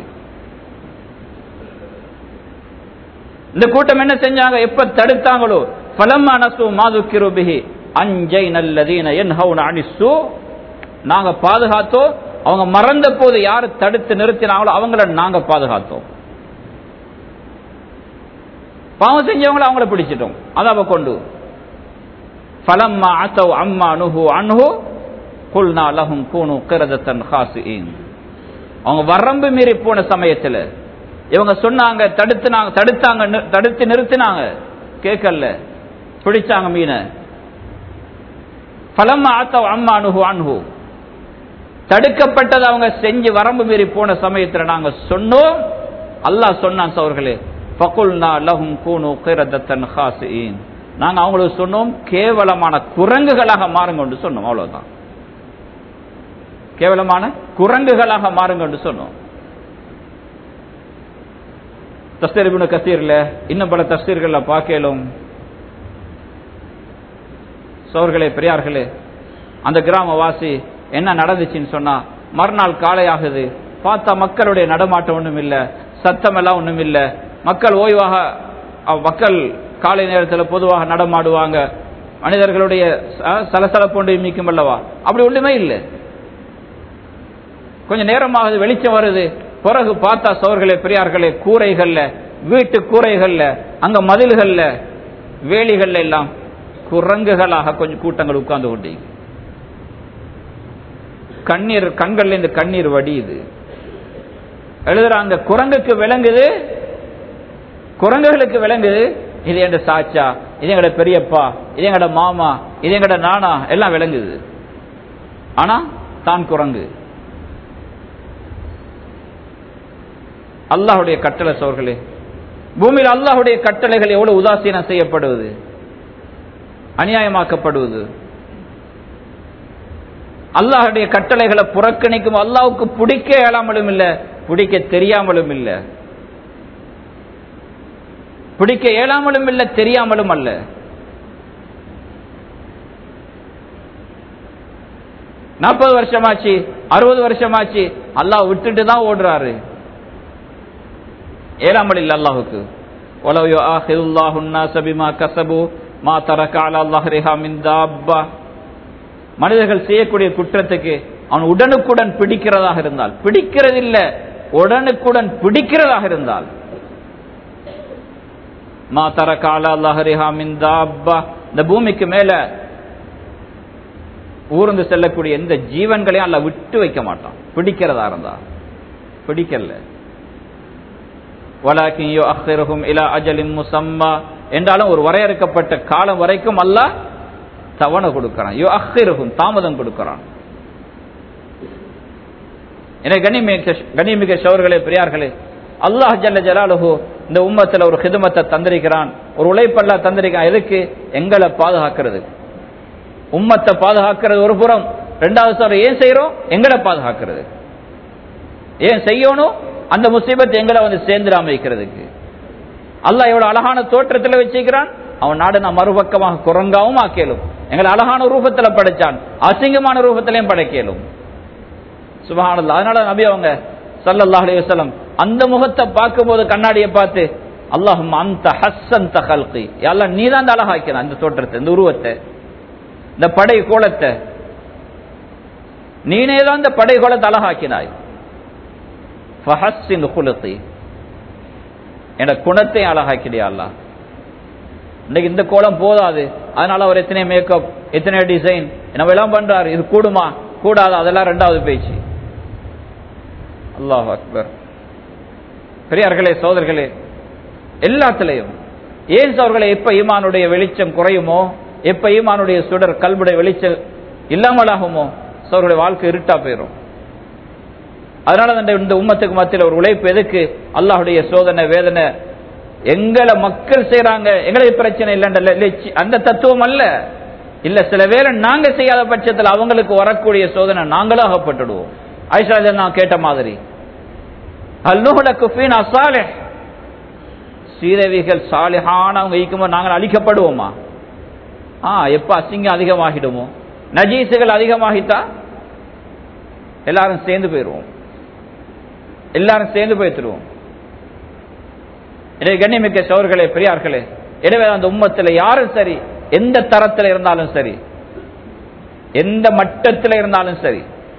இந்த கூட்டம் என்ன செஞ்சாங்க எப்ப தடுத்தாங்களோ பலம் அனசு மாதுக்கிரு பிஹி அஞ்சை நல்லதீன என் அனிசு நாங்க பாதுகாத்தோம் அவங்க மறந்த போது யாரு தடுத்து நிறுத்தினாங்களோ அவங்கள நாங்க பாதுகாத்தோம் பாவம் செஞ்சவங்கள அவங்கள பிடிச்சிட்டோம் அதாவ கொண்டு ஃபலம்மா அத்தவ் அம்மா அனுஹு அன்ஹு குல்னா லஹும் கூனு கிரதத்தன் ஹாசியின் அவங்க வரம்பு மீறி போன சமயத்துல இவங்க சொன்னாங்க தடுத்துனாங்க தடுத்தாங்க நி- தடுத்து நிறுத்தினாங்க கேட்கல பிடிச்சாங்க மீனை ஃபலம்மா அத்தவ் அம்மா அனுஹு அன்ஹு தடுக்கப்பட்டது அவங்க செஞ்சு வரம்பு மீறி போன சமயத்துல நாங்க சொன்னோம் அல்லாஹ் சொன்னான் சவர்களே ஃபகுல்னா லஹும் கூனு கிரதத்தன் ஹாசியின் நாங்க அவங்களுக்கு சொன்னோம் கேவலமான குரங்குகளாக மாறுங்க என்று சொன்னோம் அவ்வளவுதான் கேவலமான குரங்குகளாக மாறுங்க என்று சொன்னோம் தஸ்தீர் இப்னு கசீர்ல இன்னும் பல தஸ்தீர்கள்ல பார்க்கலும் சோர்களே பெரியார்களே அந்த கிராமவாசி என்ன நடந்துச்சுன்னு சொன்னா மறுநாள் காலை ஆகுது பார்த்தா மக்களுடைய நடமாட்டம் ஒண்ணும் இல்ல சத்தம் எல்லாம் ஒண்ணும் இல்ல மக்கள் ஓய்வாக அஹ், மக்கள் காலை நேரத்தில் பொதுவாக நடமாடுவாங்க மனிதர்களுடைய ச- சலசலப்பு ஒன்று மிக்கும் அல்லவா அப்படி ஒண்ணுமே இல்லை கொஞ்ச நேரமாகுது வெளிச்சம் வருது பிறகு பார்த்தா சோர்களே பெரியார்களே கூரைகள்ல வீட்டு கூரைகள்ல அங்க மதில்கள்ல வேலிகள்ல எல்லாம் குரங்குகளாக கொஞ்சம் கூட்டங்கள் உட்கார்ந்து கொண்டு கண்ணீர் கண்கள்ல இருந்து கண்ணீர் வடியுது எழுதுறாங்க குரங்குக்கு விளங்குது குரங்குகளுக்கு விளங்குது இது எங்க சாச்சா இது எங்கட பெரியப்பா இது எங்கட மாமா இது எங்கட நானா எல்லாம் விளங்குது ஆனா தான் குரங்கு அல்லாஹுடைய கட்டளை சோர்களே பூமியில் அல்லாஹுடைய கட்டளைகள் எவ்வளவு உதாசீனம் செய்யப்படுவது அநியாயமாக்கப்படுவது அல்லாஹுடைய கட்டளைகளை புறக்கணிக்கும் அல்லாஹ்வுக்கு பிடிக்க இயலாமலும் இல்ல பிடிக்க தெரியாமலும் இல்ல பிடிக்க இயலாமலும் இல்ல தெரியாமலும் அல்ல நாற்பது வருஷமாச்சு அறுபது வருஷமாச்சு அல்லாஹ் விட்டுட்டு தான் ஓடுறாரு ஏழாமல் இல்ல அல்லாஹுக்கு وَلَوْ يُؤَاخِذُ اللَّهُ النَّاسَ بِمَا كَسَبُوا مَا تَرَكَ عَلَى ظَهْرِهَا مِنْ دَابَّةٍ மனிதர்கள் செய்யக்கூடிய குற்றத்துக்கு அவன் உடனுக்குடன் பிடிக்கிறதாக இருந்தால் பிடிக்கிறதில்ல உடனுக்குடன் பிடிக்கிறதாக இருந்தால் மா தரக அலா ظهرها من دابة இந்த பூமிக்கு மேல ஊர்ந்து செல்லக்கூடிய எந்த ஜீவன்களையும் அல்ல விட்டு வைக்க மாட்டான் பிடிக்கிறதா இருந்தா பிடிக்கல வலாக்கின் யுஅخرهم இலா அஜலின் முசம்மா என்றாலும் ஒரு வரையறுக்கப்பட்ட காலம் வரைக்கும் அல்லாஹ் தவணை கொடுக்கறான் யுஅخرهم தாமதம் கொடுக்கறான் எனவே கனிமிக கனிமிக சோர்களே பெரியார்களே அல்லாஹ் ஜல்ல ஜலாலுஹு இந்த உம்மத்துல ஒரு ஹிதமத்தை தந்திருக்கிறான் ஒரு உழைப்பெல்லாம் தந்திருக்கான் எதுக்கு எங்களை பாதுகாக்கிறது உம்மத்தை பாதுகாக்கிறது ஒரு புறம் ரெண்டாவது சொல்ற ஏன் செய்யறோம் எங்களை பாதுகாக்கிறது ஏன் செய்யணும் அந்த முசீபத் எங்களை வந்து சேர்ந்துடாம வைக்கிறதுக்கு அல்லாஹ் எவ்வளவு அழகான தோற்றத்துல வச்சிருக்கிறான் அவன் நாடு நான் மறுபக்கமாக குரங்காவும் ஆக்கலும் எங்களை அழகான ரூபத்துல படைச்சான் அசிங்கமான ரூபத்திலையும் படைக்கலும் சுபஹானல்லாஹ் அதனால நபி அவங்க ஸல்லல்லாஹு அலைஹி வஸல்லம் அந்த முகத்தை பார்க்கும்போது கண்ணாடியை பார்த்து அல்லாஹும் அந்த ஹஸ்ஸன் தகல்கி எல்லாம் நீ தான் அழகாக்கிறான் இந்த தோற்றத்தை இந்த உருவத்தை இந்த படை கோலத்தை நீனே தான் இந்த படை கோலத்தை அழகாக்கினாய் ஃபஹஸ்ஸின் குலுகி என்ற குணத்தை அழகாக்கிடியா அல்லாஹ் இன்னைக்கு இந்த கோலம் போதாது அதனால அவர் எத்தனை மேக்கப் எத்தனை டிசைன் நம்ம எல்லாம் பண்றாரு இது கூடுமா கூடாது அதெல்லாம் ரெண்டாவது பேச்சு அல்லாஹ் அக்பர் பெரியார்களே சோதர்களே எல்லாத்திலையும் ஏன் சோர்களே எப்ப ஈமானுடைய வெளிச்சம் குறையுமோ எப்ப ஈமானுடைய சுடர் கல்புடைய வெளிச்சம் இல்லாமலாகுமோ சோர்களுடைய வாழ்க்கை இருட்டா போயிடும் அதனால தான் இந்த உம்மத்துக்கு மத்தியில் ஒரு உழைப்பு எதுக்கு அல்லாஹுடைய சோதனை வேதனை எங்களை மக்கள் செய்யறாங்க எங்களுக்கு பிரச்சனை இல்லைன்ற அந்த தத்துவம் அல்ல இல்ல சில வேளை நாங்க செய்யாத பட்சத்தில் அவங்களுக்கு வரக்கூடிய சோதனை நாங்களும் அகப்பட்டுடுவோம் ஆயிஷா நான் கேட்ட மாதிரி அல்லுஹலக்கு அசாலே சீரவிகள் சாலிஹானவங்க இருக்கும்போது நாங்கள் அழிக்கப்படுவோமா ஆ எப்ப அசிங்கம் அதிகமாகிடுமோ நஜீசுகள் அதிகமாகிட்டா எல்லாரும் சேர்ந்து போயிடுவோம் எல்லாரும் சேர்ந்து போய்த்துருவோம் இதை கண்ணிமிக்க சோர்களே பெரியார்களே எனவே அந்த உம்மத்தில் யாரும் சரி எந்த தரத்தில் இருந்தாலும் சரி எந்த மட்டத்தில் இருந்தாலும் சரி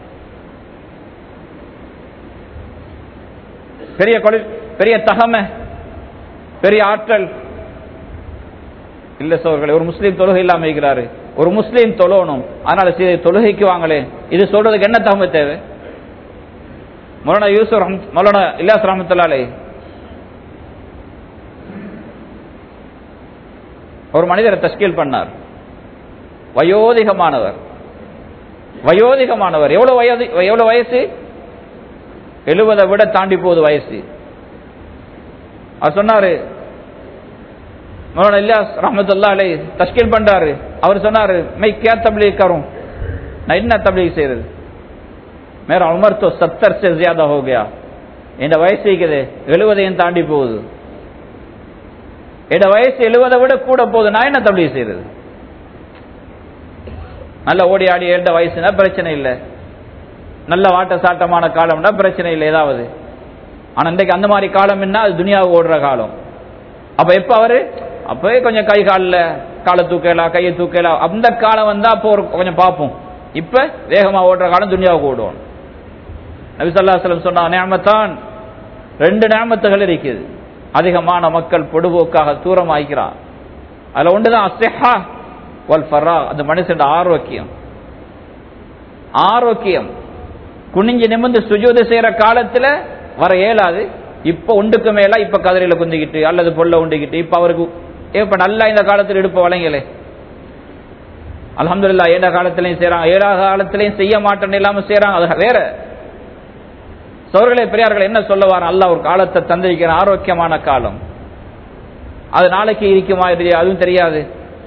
பெரிய கொலை பெரிய தகமை பெரிய ஆற்றல் இல்ல சோர்களே ஒரு முஸ்லீம் தொழுகை இல்லாம இருக்கிறாரு ஒரு முஸ்லீம் தொழணும் அதனால சரி தொழுகைக்கு வாங்களே இது சொல்றதுக்கு என்ன தகமை தேவை மௌலானா யூசுப் ரஹம் மௌலானா இல்லாஸ் ரஹமத்துல்லாலே ஒரு மனிதரை தஸ்கீல் பண்ணார் வயோதிகமானவர் வயோதிகமானவர் எவ்வளவு வயது எவ்வளவு வயசு எழுபதை விட தாண்டி போகுது வயசு அவர் சொன்னாரு மௌலானா இல்லாஸ் ரஹமத்துல்லா அலை தஸ்கீல் பண்றாரு அவர் சொன்னாரு மை கே தப்லீக் கரும் நான் என்ன தப்லீக் செய்யறது மேரா உமர் தோ சத்தர் से ज्यादा हो गया என் வயசு இருக்குது எழுபதையும் தாண்டி போகுது என் வயசு எழுபதை விட கூட போகுது நான் என்ன தப்லீக் செய்யறது நல்ல ஓடி ஆடி எழுந்த வயசுனா பிரச்சனை இல்லை நல்ல வாட்ட சாட்டமான காலம்னா பிரச்சனை இல்லை ஏதாவது ஆனா இன்றைக்கு அந்த மாதிரி காலம் என்ன அது துனியாவுக்கு ஓடுற காலம் அப்ப எப்ப அவரு அப்பவே கொஞ்சம் கை காலில் காலை தூக்கலாம் கையை தூக்கலாம் அந்த காலம் வந்தா அப்போ ஒரு கொஞ்சம் பார்ப்போம் இப்ப வேகமா ஓடுற காலம் துனியாவுக்கு ஓடுவோம் நபிசல்லாஸ்லம் சொன்னா நேமத்தான் ரெண்டு நேமத்துகள் இருக்குது அதிகமான மக்கள் பொடுபோக்காக தூரம் ஆகிறான் அதுல ஒன்றுதான் அசெஹா வல் ஃபரா அந்த மனுஷன் ஆரோக்கியம் ஆரோக்கியம் குனிஞ்சு நிமிந்து சுஜூது செய்யற காலத்துல வர இயலாது இப்ப ஒன்றுக்கு மேல இப்ப கதிரையில குந்திக்கிட்டு அல்லது பொல்ல உண்டிக்கிட்டு இப்ப அவருக்கு இப்ப நல்லா இந்த காலத்தில் எடுப்ப வழங்கலே அலமதுல்லா ஏழ காலத்திலையும் செய்யறாங்க ஏழாவது காலத்திலையும் செய்ய மாட்டேன்னு இல்லாம செய்யறாங்க அது வேற சோர்களே பெரியார்கள் என்ன சொல்ல வார அல்ல ஒரு காலத்தை தந்திருக்கிற ஆரோக்கியமான காலம் அது நாளைக்கு இருக்குமா இல்லையா அதுவும் தெரியாது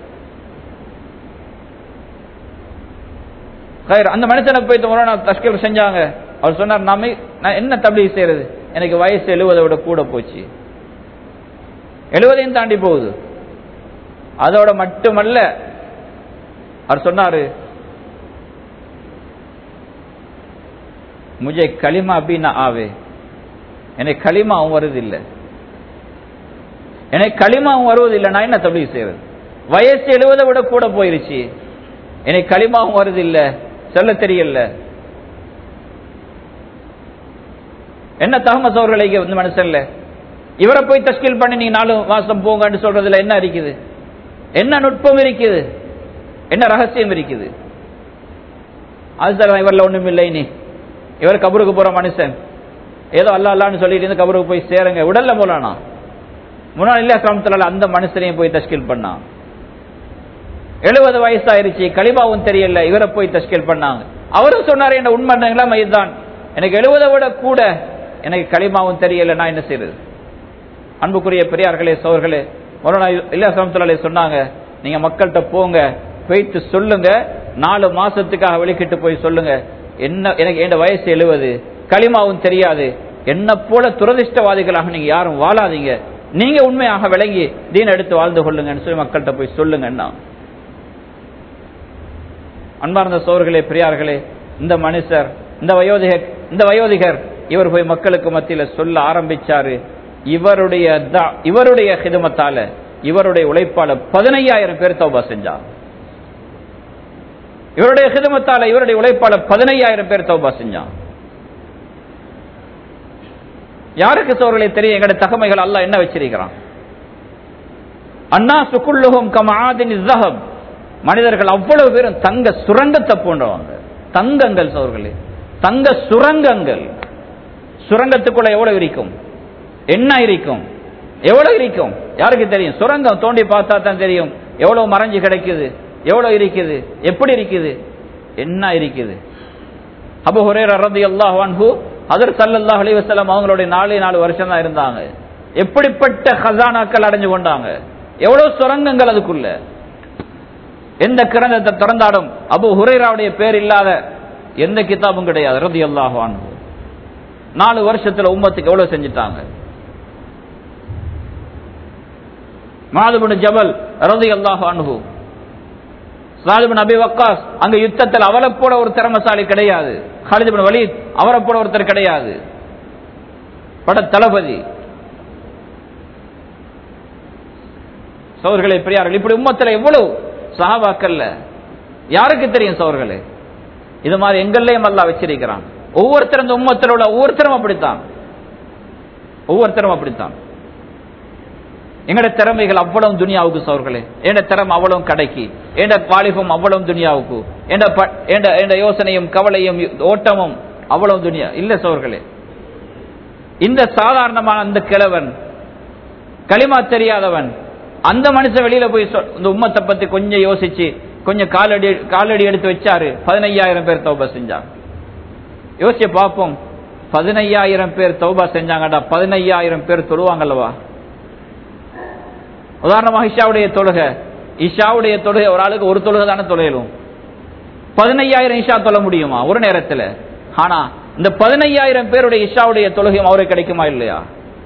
அந்த மனுஷனை போயிட்டு முறை நான் தஸ்கீல் செஞ்சாங்க அவர் சொன்னார் நாம நான் என்ன தபிலீக் செய்யறது எனக்கு வயசு எழுவதை விட கூட போச்சு எழுவதையும் தாண்டி போகுது அதோட மட்டுமல்ல அவர் சொன்னாரு முஜே களிமா அப்படின்னா ஆவே எனக்கு களிமாவும் வருது இல்லை எனக்கு களிமாவும் வருவதில்லை நான் என்ன தபிலீக் செய்யறது வயசு எழுவதை விட கூட போயிருச்சு எனக்கு களிமாவும் வருது இல்லை சொல்ல தெரியல என்ன தகமத் அவர்களை இந்த மனுஷன்ல இவரை போய் தஸ்கீல் பண்ணி நீங்க நாலு மாசம் போங்கன்னு சொல்றதுல என்ன இருக்குது என்ன நுட்பம் இருக்குது என்ன ரகசியம் இருக்குது அது இவரில் ஒண்ணும் இல்லை நீ இவர் கபருக்கு போற மனுஷன் ஏதோ அல்ல அல்லான்னு சொல்லிட்டு இருந்து கபருக்கு போய் சேருங்க உடல்ல போலானா முன்னாள் இல்ல கிராமத்துல அந்த மனுஷனையும் போய் தஸ்கீல் பண்ணான் எழுபது வயசாயிருச்சு கலிபாவும் தெரியல இவரை போய் தஸ்கீல் பண்ணாங்க அவரும் சொன்னாரு என்ன உண்மை இதுதான் எனக்கு எழுபதை விட கூட எனக்கு களிமாவும் தெரியல நான் என்ன செய்யறது அன்புக்குரிய பெரியார்களே சோர்களே மொரோனா இல்ல சமத்துலாலே சொன்னாங்க நீங்க மக்கள்கிட்ட போங்க போயிட்டு சொல்லுங்க நாலு மாசத்துக்காக வெளிக்கிட்டு போய் சொல்லுங்க என்ன எனக்கு என் வயசு எழுவது களிமாவும் தெரியாது என்ன போல துரதிருஷ்டவாதிகளாக நீங்க யாரும் வாழாதீங்க நீங்க உண்மையாக விளங்கி தீன் எடுத்து வாழ்ந்து கொள்ளுங்கன்னு சொல்லி மக்கள்கிட்ட போய் சொல்லுங்கன்னா அன்பார்ந்த சோர்களே பெரியார்களே இந்த மனுஷர் இந்த வயோதிகர் இந்த வயோதிகர் இவர் போய் மக்களுக்கு மத்தியில சொல்ல ஆரம்பிச்சாரு இவருடைய இவருடைய ஹிதமத்தால இவருடைய உழைப்பால பதினையாயிரம் பேர் தௌபா செஞ்சார் இவருடைய ஹிதமத்தால இவருடைய உழைப்பால பதினையாயிரம் பேர் தௌபா செஞ்சான் யாருக்கு சோர்களே தெரியும் எங்களுடைய தகமைகள் அல்ல என்ன வச்சிருக்கிறான் அண்ணா சுக்குள்ளுகும் கம் ஆதின் ஜஹப் மனிதர்கள் அவ்வளவு பேரும் தங்க சுரங்கத்தை போன்றவங்க தங்கங்கள் சோர்களே தங்க சுரங்கங்கள் சுரங்கத்துக்குள்ள எவ்வளவு இருக்கும் என்ன இருக்கும் எவ்வளவு இருக்கும் யாருக்கு தெரியும் சுரங்கம் தோண்டி பார்த்தா தான் தெரியும் எவ்வளவு மறைஞ்சு கிடைக்குது எவ்வளவு இருக்குது எப்படி இருக்குது என்ன இருக்குது அபு ஹுரேர் ரதி அல்லாஹ் வான்ஹு அதர் சல்லல்லாஹ் அலி வசலம் அவங்களுடைய நாலே நாலு வருஷம் தான் இருந்தாங்க எப்படிப்பட்ட ஹசானாக்கள் அடைஞ்சு கொண்டாங்க எவ்வளவு சுரங்கங்கள் அதுக்குள்ள எந்த கிரந்தத்தை திறந்தாலும் அபு ஹுரேராவுடைய பேர் இல்லாத எந்த கிதாபும் கிடையாது ரதி அல்லாஹ் வான்ஹு நாலு வருஷத்துல உம்மத்துக்கு எவ்வளவு செஞ்சுட்டாங்க மாதுபுன் ஜபல் ரதி அல்லாஹ் அனுகு சாலிபின் அபி வக்காஸ் அங்க யுத்தத்தில் அவரை போல ஒரு திறமசாலி கிடையாது ஹாலிதிபின் வலீத் அவரை போல ஒருத்தர் கிடையாது பட தளபதி சோர்களே பெரியார்கள் இப்படி உம்மத்தில் எவ்வளவு சஹாபாக்கல்ல யாருக்கு தெரியும் சோர்களே இது மாதிரி எங்கள்லையும் அல்லா வச்சிருக்கிறான் ஒவ்வொருத்தரும் இந்த உம்மத்தில் உள்ள ஒவ்வொருத்தரும் அப்படித்தான் ஒவ்வொருத்தரும் அப்படித்தான் எங்கட திறமைகள் அவ்வளவு துனியாவுக்கு சோர்களே என் திறமை அவ்வளவு கடைக்கு என் வாலிபம் அவ்வளவு துனியாவுக்கு என் யோசனையும் கவலையும் ஓட்டமும் அவ்வளவு துனியா இல்ல சோர்களே இந்த சாதாரணமான அந்த கிழவன் களிமா தெரியாதவன் அந்த மனுஷன் வெளியில போய் இந்த உம்மத்தை பத்தி கொஞ்சம் யோசிச்சு கொஞ்சம் காலடி காலடி எடுத்து வச்சாரு பதினையாயிரம் பேர் தௌபா செஞ்சாங்க யோசிச்சு பார்ப்போம் பதினையாயிரம் பேர் தௌபா செஞ்சாங்கடா பதினையாயிரம் பேர் தொழுவாங்கல்லவா உதாரணமாக இஷாவுடைய தொழுகை இஷாவுடைய தொழுகை ஒரு ஆளுக்கு ஒரு தொழுகை தானே தொலையலும் பதினையாயிரம் இஷா தொழ முடியுமா ஒரு நேரத்தில் ஆனா இந்த பதினையாயிரம் பேருடைய இஷாவுடைய தொழுகையும் அவருக்கு கிடைக்குமா இல்லையா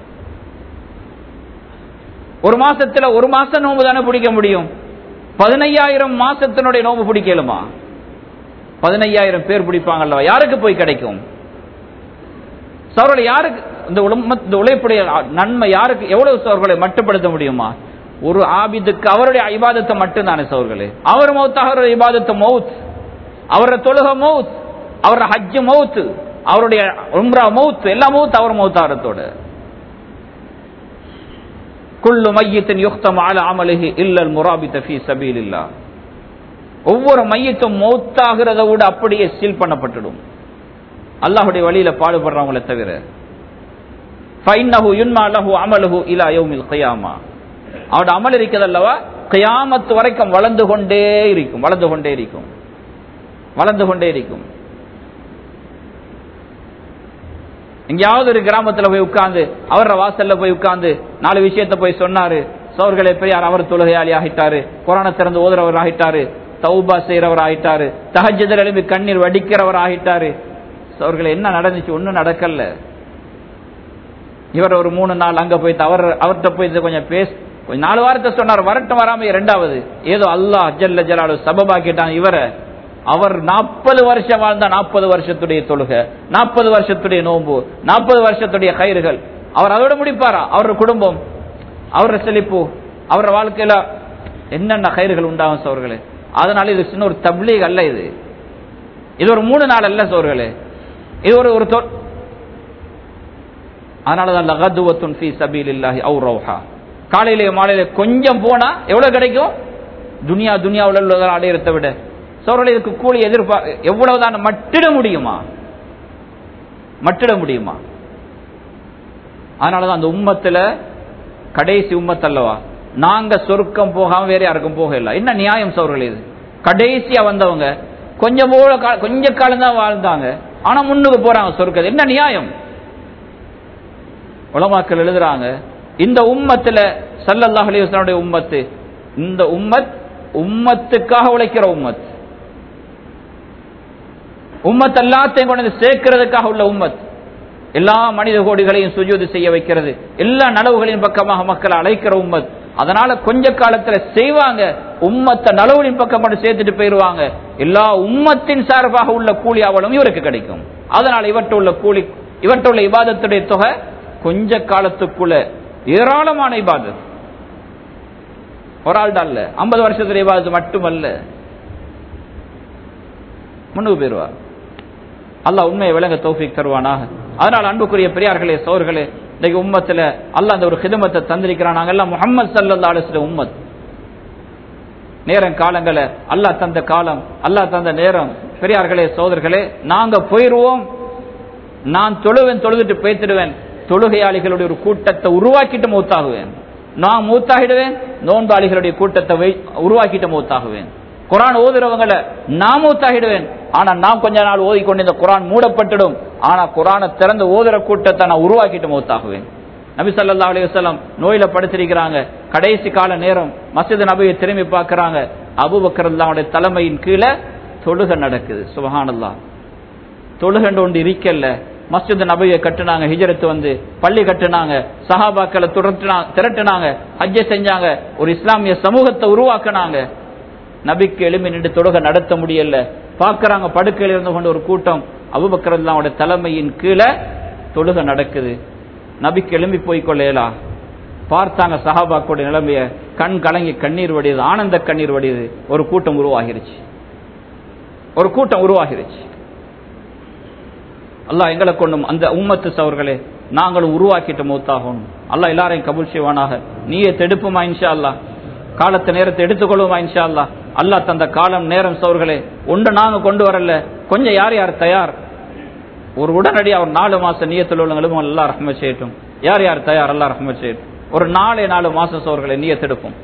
ஒரு மாசத்துல ஒரு மாசம் நோம்பு தானே பிடிக்க முடியும் பதினையாயிரம் மாசத்தினுடைய நோம்பு பிடிக்கலுமா பதினையாயிரம் பேர் பிடிப்பாங்கல்ல யாருக்கு போய் கிடைக்கும் சவர்களை யாருக்கு இந்த இந்த உழைப்புடைய நன்மை யாருக்கு எவ்வளவு சவர்களை மட்டுப்படுத்த முடியுமா ஒரு ஆபிதுக்கு அவருடைய இபாதத்தை மட்டும்தானே சவர்களே அவர் மௌத்தாக அவருடைய இபாதத்தை மவுத் அவருடைய தொழுக மவுத் அவருடைய ஹஜ்ஜு மவுத் அவருடைய உம்ரா மவுத் எல்லா மவுத் அவர் மௌத்தாரத்தோட குள்ளு மையத்தின் யுக்தம் ஆல அமலிஹி இல்லல் முராபித்த ஃபீ சபீலில்லா ஒவ்வொரு மையத்தும் மௌத்தாகிறத விட அப்படியே சீல் பண்ணப்பட்டுடும் அல்லாஹுடைய வழியில பாடுபடுறவங்களை தவிர ஃபைன்னஹு யுன்மா லஹு அமலுஹு இலா யௌமில் கியாமா அவட அமல் இருக்கிறது அல்லவா கியாமத்து வரைக்கும் வளர்ந்து கொண்டே இருக்கும் வளர்ந்து கொண்டே இருக்கும் வளர்ந்து கொண்டே இருக்கும் எங்கேயாவது ஒரு கிராமத்துல போய் உட்கார்ந்து அவர வாசல்ல போய் உட்கார்ந்து நாலு விஷயத்த போய் சொன்னாரு சோர்களே பெரியார் அவர் தொழுகையாளி ஆகிட்டாரு கொரோனா திறந்து ஓதுறவர் ஆகிட்டாரு தௌபா செய்யறவர் ஆகிட்டாரு தஹஜதில் எழுப்பி கண்ணீர் வடிக்கிறவர் ஆகிட்டாரு அவர்கள் என்ன நடந்துச்சு ஒன்னும் நடக்கல இவர் ஒரு மூணு நாள் அங்க போய் அவர் அவர்கிட்ட போய் கொஞ்சம் பேச கொஞ்சம் நாலு வாரத்தை சொன்னார் வரட்டும் வராம இரண்டாவது ஏதோ அல்லாஹ் ஜல்ல ஜலாலு சபபாக்கிட்டான் இவரை அவர் நாற்பது வருஷம் வாழ்ந்த நாற்பது வருஷத்துடைய தொழுகை நாற்பது வருஷத்துடைய நோன்பு நாற்பது வருஷத்துடைய கயிறுகள் அவர் அதோட முடிப்பாரா அவரோட குடும்பம் அவரோட செழிப்பு அவரோட வாழ்க்கையில என்னென்ன கயிறுகள் உண்டாகும் சோர்களே அதனால இது சின்ன ஒரு தப்லீக் அல்ல இது இது ஒரு மூணு நாள் அல்ல சோர்களே இது ஒரு ஒரு அதனாலதான் லகதுவத்துன் ஃபீ சபீலில்லாஹி அவு ரௌஹா காலையிலே மாலையில கொஞ்சம் போனா எவ்வளவு கிடைக்கும் துனியா துனியாவில் உள்ளதால் அடையிறத விட சோழர்கள் இதுக்கு கூலி எதிர்பார்க்க எவ்வளவுதான் மட்டிட முடியுமா மட்டிட முடியுமா அதனாலதான் அந்த உம்மத்துல கடைசி உம்மத் அல்லவா நாங்க சொருக்கம் போகாம வேற யாருக்கும் போக இல்லை என்ன நியாயம் சோழர்கள் இது கடைசியா வந்தவங்க கொஞ்சம் போல கொஞ்ச காலம் தான் வாழ்ந்தாங்க ஆனா முன்னுக்கு போறாங்க சொருக்கிறது என்ன நியாயம் உலமாக்கள் எழுதுறாங்க இந்த உம்மத்துல சல்லல்லாஹ் அலிவசனுடைய உம்மத்து இந்த உம்மத் உம்மத்துக்காக உழைக்கிற உம்மத் உம்மத் எல்லாத்தையும் கொண்டு சேர்க்கிறதுக்காக உள்ள உம்மத் எல்லா மனித கோடிகளையும் சுஜூது செய்ய வைக்கிறது எல்லா நலவுகளின் பக்கமாக மக்களை அழைக்கிற உம்மத் அதனால கொஞ்ச காலத்துல செய்வாங்க உம்மத்தை நலவுகளின் பக்கம் மட்டும் சேர்த்துட்டு போயிருவாங்க எல்லா உம்மத்தின் சார்பாக உள்ள கூலி அவளும் இவருக்கு கிடைக்கும் அதனால இவற்ற உள்ள கூலி இவற்ற உள்ள இபாதத்துடைய தொகை கொஞ்ச காலத்துக்குள்ள ஏராளமான இபாதத் ஒரு ஆள் அல்ல ஐம்பது வருஷத்துடைய இபாதத்து மட்டுமல்ல முன்னுக்கு போயிருவார் அல்லாஹ் உண்மையை விளங்க தௌஃபிக் தருவானாக அதனால் அன்புக்குரிய பெரியார்களே சோர்களே இன்னைக்கு உம்மத்துல அல்லாஹ் அந்த ஒரு ஹிதமத்தை தந்திருக்கிறான் நாங்கெல்லாம் முகமது சல்லா அலிஸ்ல உம்மத் நேரம் காலங்களை அல்லாஹ் தந்த காலம் அல்லாஹ் தந்த நேரம் பெரியார்களே சோதர்களே நாங்க போயிருவோம் நான் தொழுவேன் தொழுதுட்டு பேத்திடுவேன் தொழுகையாளிகளுடைய ஒரு கூட்டத்தை உருவாக்கிட்டு மூத்தாகுவேன் நான் மூத்தாகிடுவேன் நோன்பாளிகளுடைய கூட்டத்தை உருவாக்கிட்டு மூத்தாகுவேன் குரான் ஓதுறவங்களை நான் மூத்தாகிடுவேன் ஆனா நான் கொஞ்ச நாள் ஓதிக்கொண்டு இந்த குரான் மூடப்பட்டுடும் ஆனா குரானை திறந்து ஓதுற கூட்டத்தை நான் உருவாக்கிட்டு மூத்தாகுவேன் நபி சல்லா அலி வசலம் நோயில படுத்திருக்கிறாங்க கடைசி கால நேரம் மசித நபியை திரும்பி பார்க்கிறாங்க அபுபக்கரல்லாவுடைய தலைமையின் கீழே தொழுகை நடக்குது சுபஹானல்லா தொழுகண்டு ஒன்று இருக்கல்ல மஸ்ஜித் நபியை கட்டுனாங்க ஹிஜரத்து வந்து பள்ளி கட்டுனாங்க சஹாபாக்களை திரட்டுனாங்க ஹஜ்ஜ செஞ்சாங்க ஒரு இஸ்லாமிய சமூகத்தை உருவாக்குனாங்க நபிக்கு எழும்பி நின்று தொழுகை நடத்த முடியல பார்க்கறாங்க படுக்கையில் இருந்து கொண்டு ஒரு கூட்டம் அபுபக்கரல்லாவோட தலைமையின் கீழே தொழுகை நடக்குது நபிக்கு எழும்பி போய் கொள்ளேலா பார்த்தாங்க சஹாபாக்குடைய நிலைமைய கண் கலங்கி கண்ணீர் வடியுது ஆனந்த கண்ணீர் வடியுது ஒரு கூட்டம் உருவாகிருச்சு ஒரு கூட்டம் உருவாகிருச்சு அல்லாஹ் எங்களை கொண்டும் அந்த உம்மத்து சவர்களே நாங்களும் உருவாக்கிட்டு மூத்தாகணும் அல்லாஹ் எல்லாரையும் கபூல் செய்வானாக நீயே தெடுப்புமா இன்ஷா அல்லாஹ் காலத்தை நேரத்தை எடுத்துக்கொள்வோமா இன்ஷா அல்லாஹ் அல்லாஹ் தந்த காலம் நேரம் சவர்களே ஒன்று நாங்க கொண்டு வரல கொஞ்சம் யார் யார் தயார் ஒரு உடனடியா ஒரு நாலு மாசம் நீயத்தில் உள்ளவங்களும் அல்லா ரஹ்மத் செய்யட்டும் யார் யார் தயார் அல்லா ரஹ்மத் செய்யட்டும் ஒரு நாலே நாலு மாசம் சோர்களை நீயத்தெடுப்போம்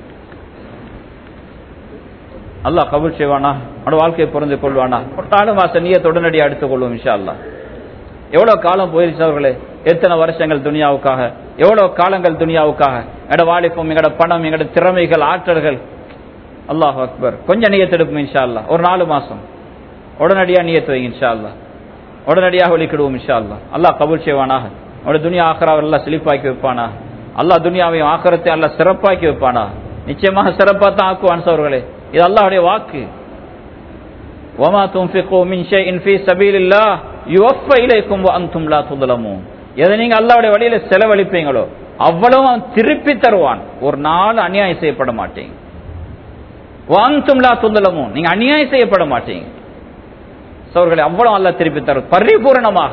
அல்லாஹ் கபூல் செய்வானா அவனோட வாழ்க்கையை புரிந்து கொள்வானா ஒரு நாலு மாசம் நீயத்தை உடனடியாக எடுத்துக்கொள்வோம் இன்ஷா அல்லாஹ் எவ்வளவு காலம் போயிருச்சு அவர்களே எத்தனை வருஷங்கள் துனியாவுக்காக எவ்வளவு காலங்கள் துனியாவுக்காக எங்கட வாலிப்பம் எங்கட பணம் எங்கட திறமைகள் ஆற்றல்கள் அல்லாஹ் அக்பர் கொஞ்சம் நீயத்தெடுப்போம் இன்ஷா அல்லாஹ் ஒரு நாலு மாசம் உடனடியாக நீயத்து வைங்க இன்ஷா அல்லாஹ் உடனடியாக ஒழிக்கிடுவோம் இன்ஷா அல்லாஹ் அல்லாஹ் கபூல் செய்வானாக அவனோட துனியா ஆக்கராவை எல்லாம் செழிப்பாக்கி வைப்பானா அல்லாஹ் துனியாவையும் ஆக்கரத்தை எல்லாம் சிறப்பாக்கி வைப்பானா நிச்சயமாக சிறப்பாக தான் ஆக்குவான் சவர்களே இது அல்லாஹ்வுடைய வாக்கு وما تنفقوا من شيء في سبيل الله يوفى اليكم وانتم لا تظلمون எதை நீங்க அல்லாஹ்வுடைய வழியில செலவழிப்பீங்களோ அவ்வளவு அவன் திருப்பி தருவான் ஒரு நாள் அநியாயம் செய்யப்பட மாட்டீங்க வாந்தும் லா துந்தலமும் நீங்க அநியாயம் செய்யப்பட மாட்டீங்க சோர்களே அவ்வளவு அல்ல திருப்பி தரும் பரிபூரணமாக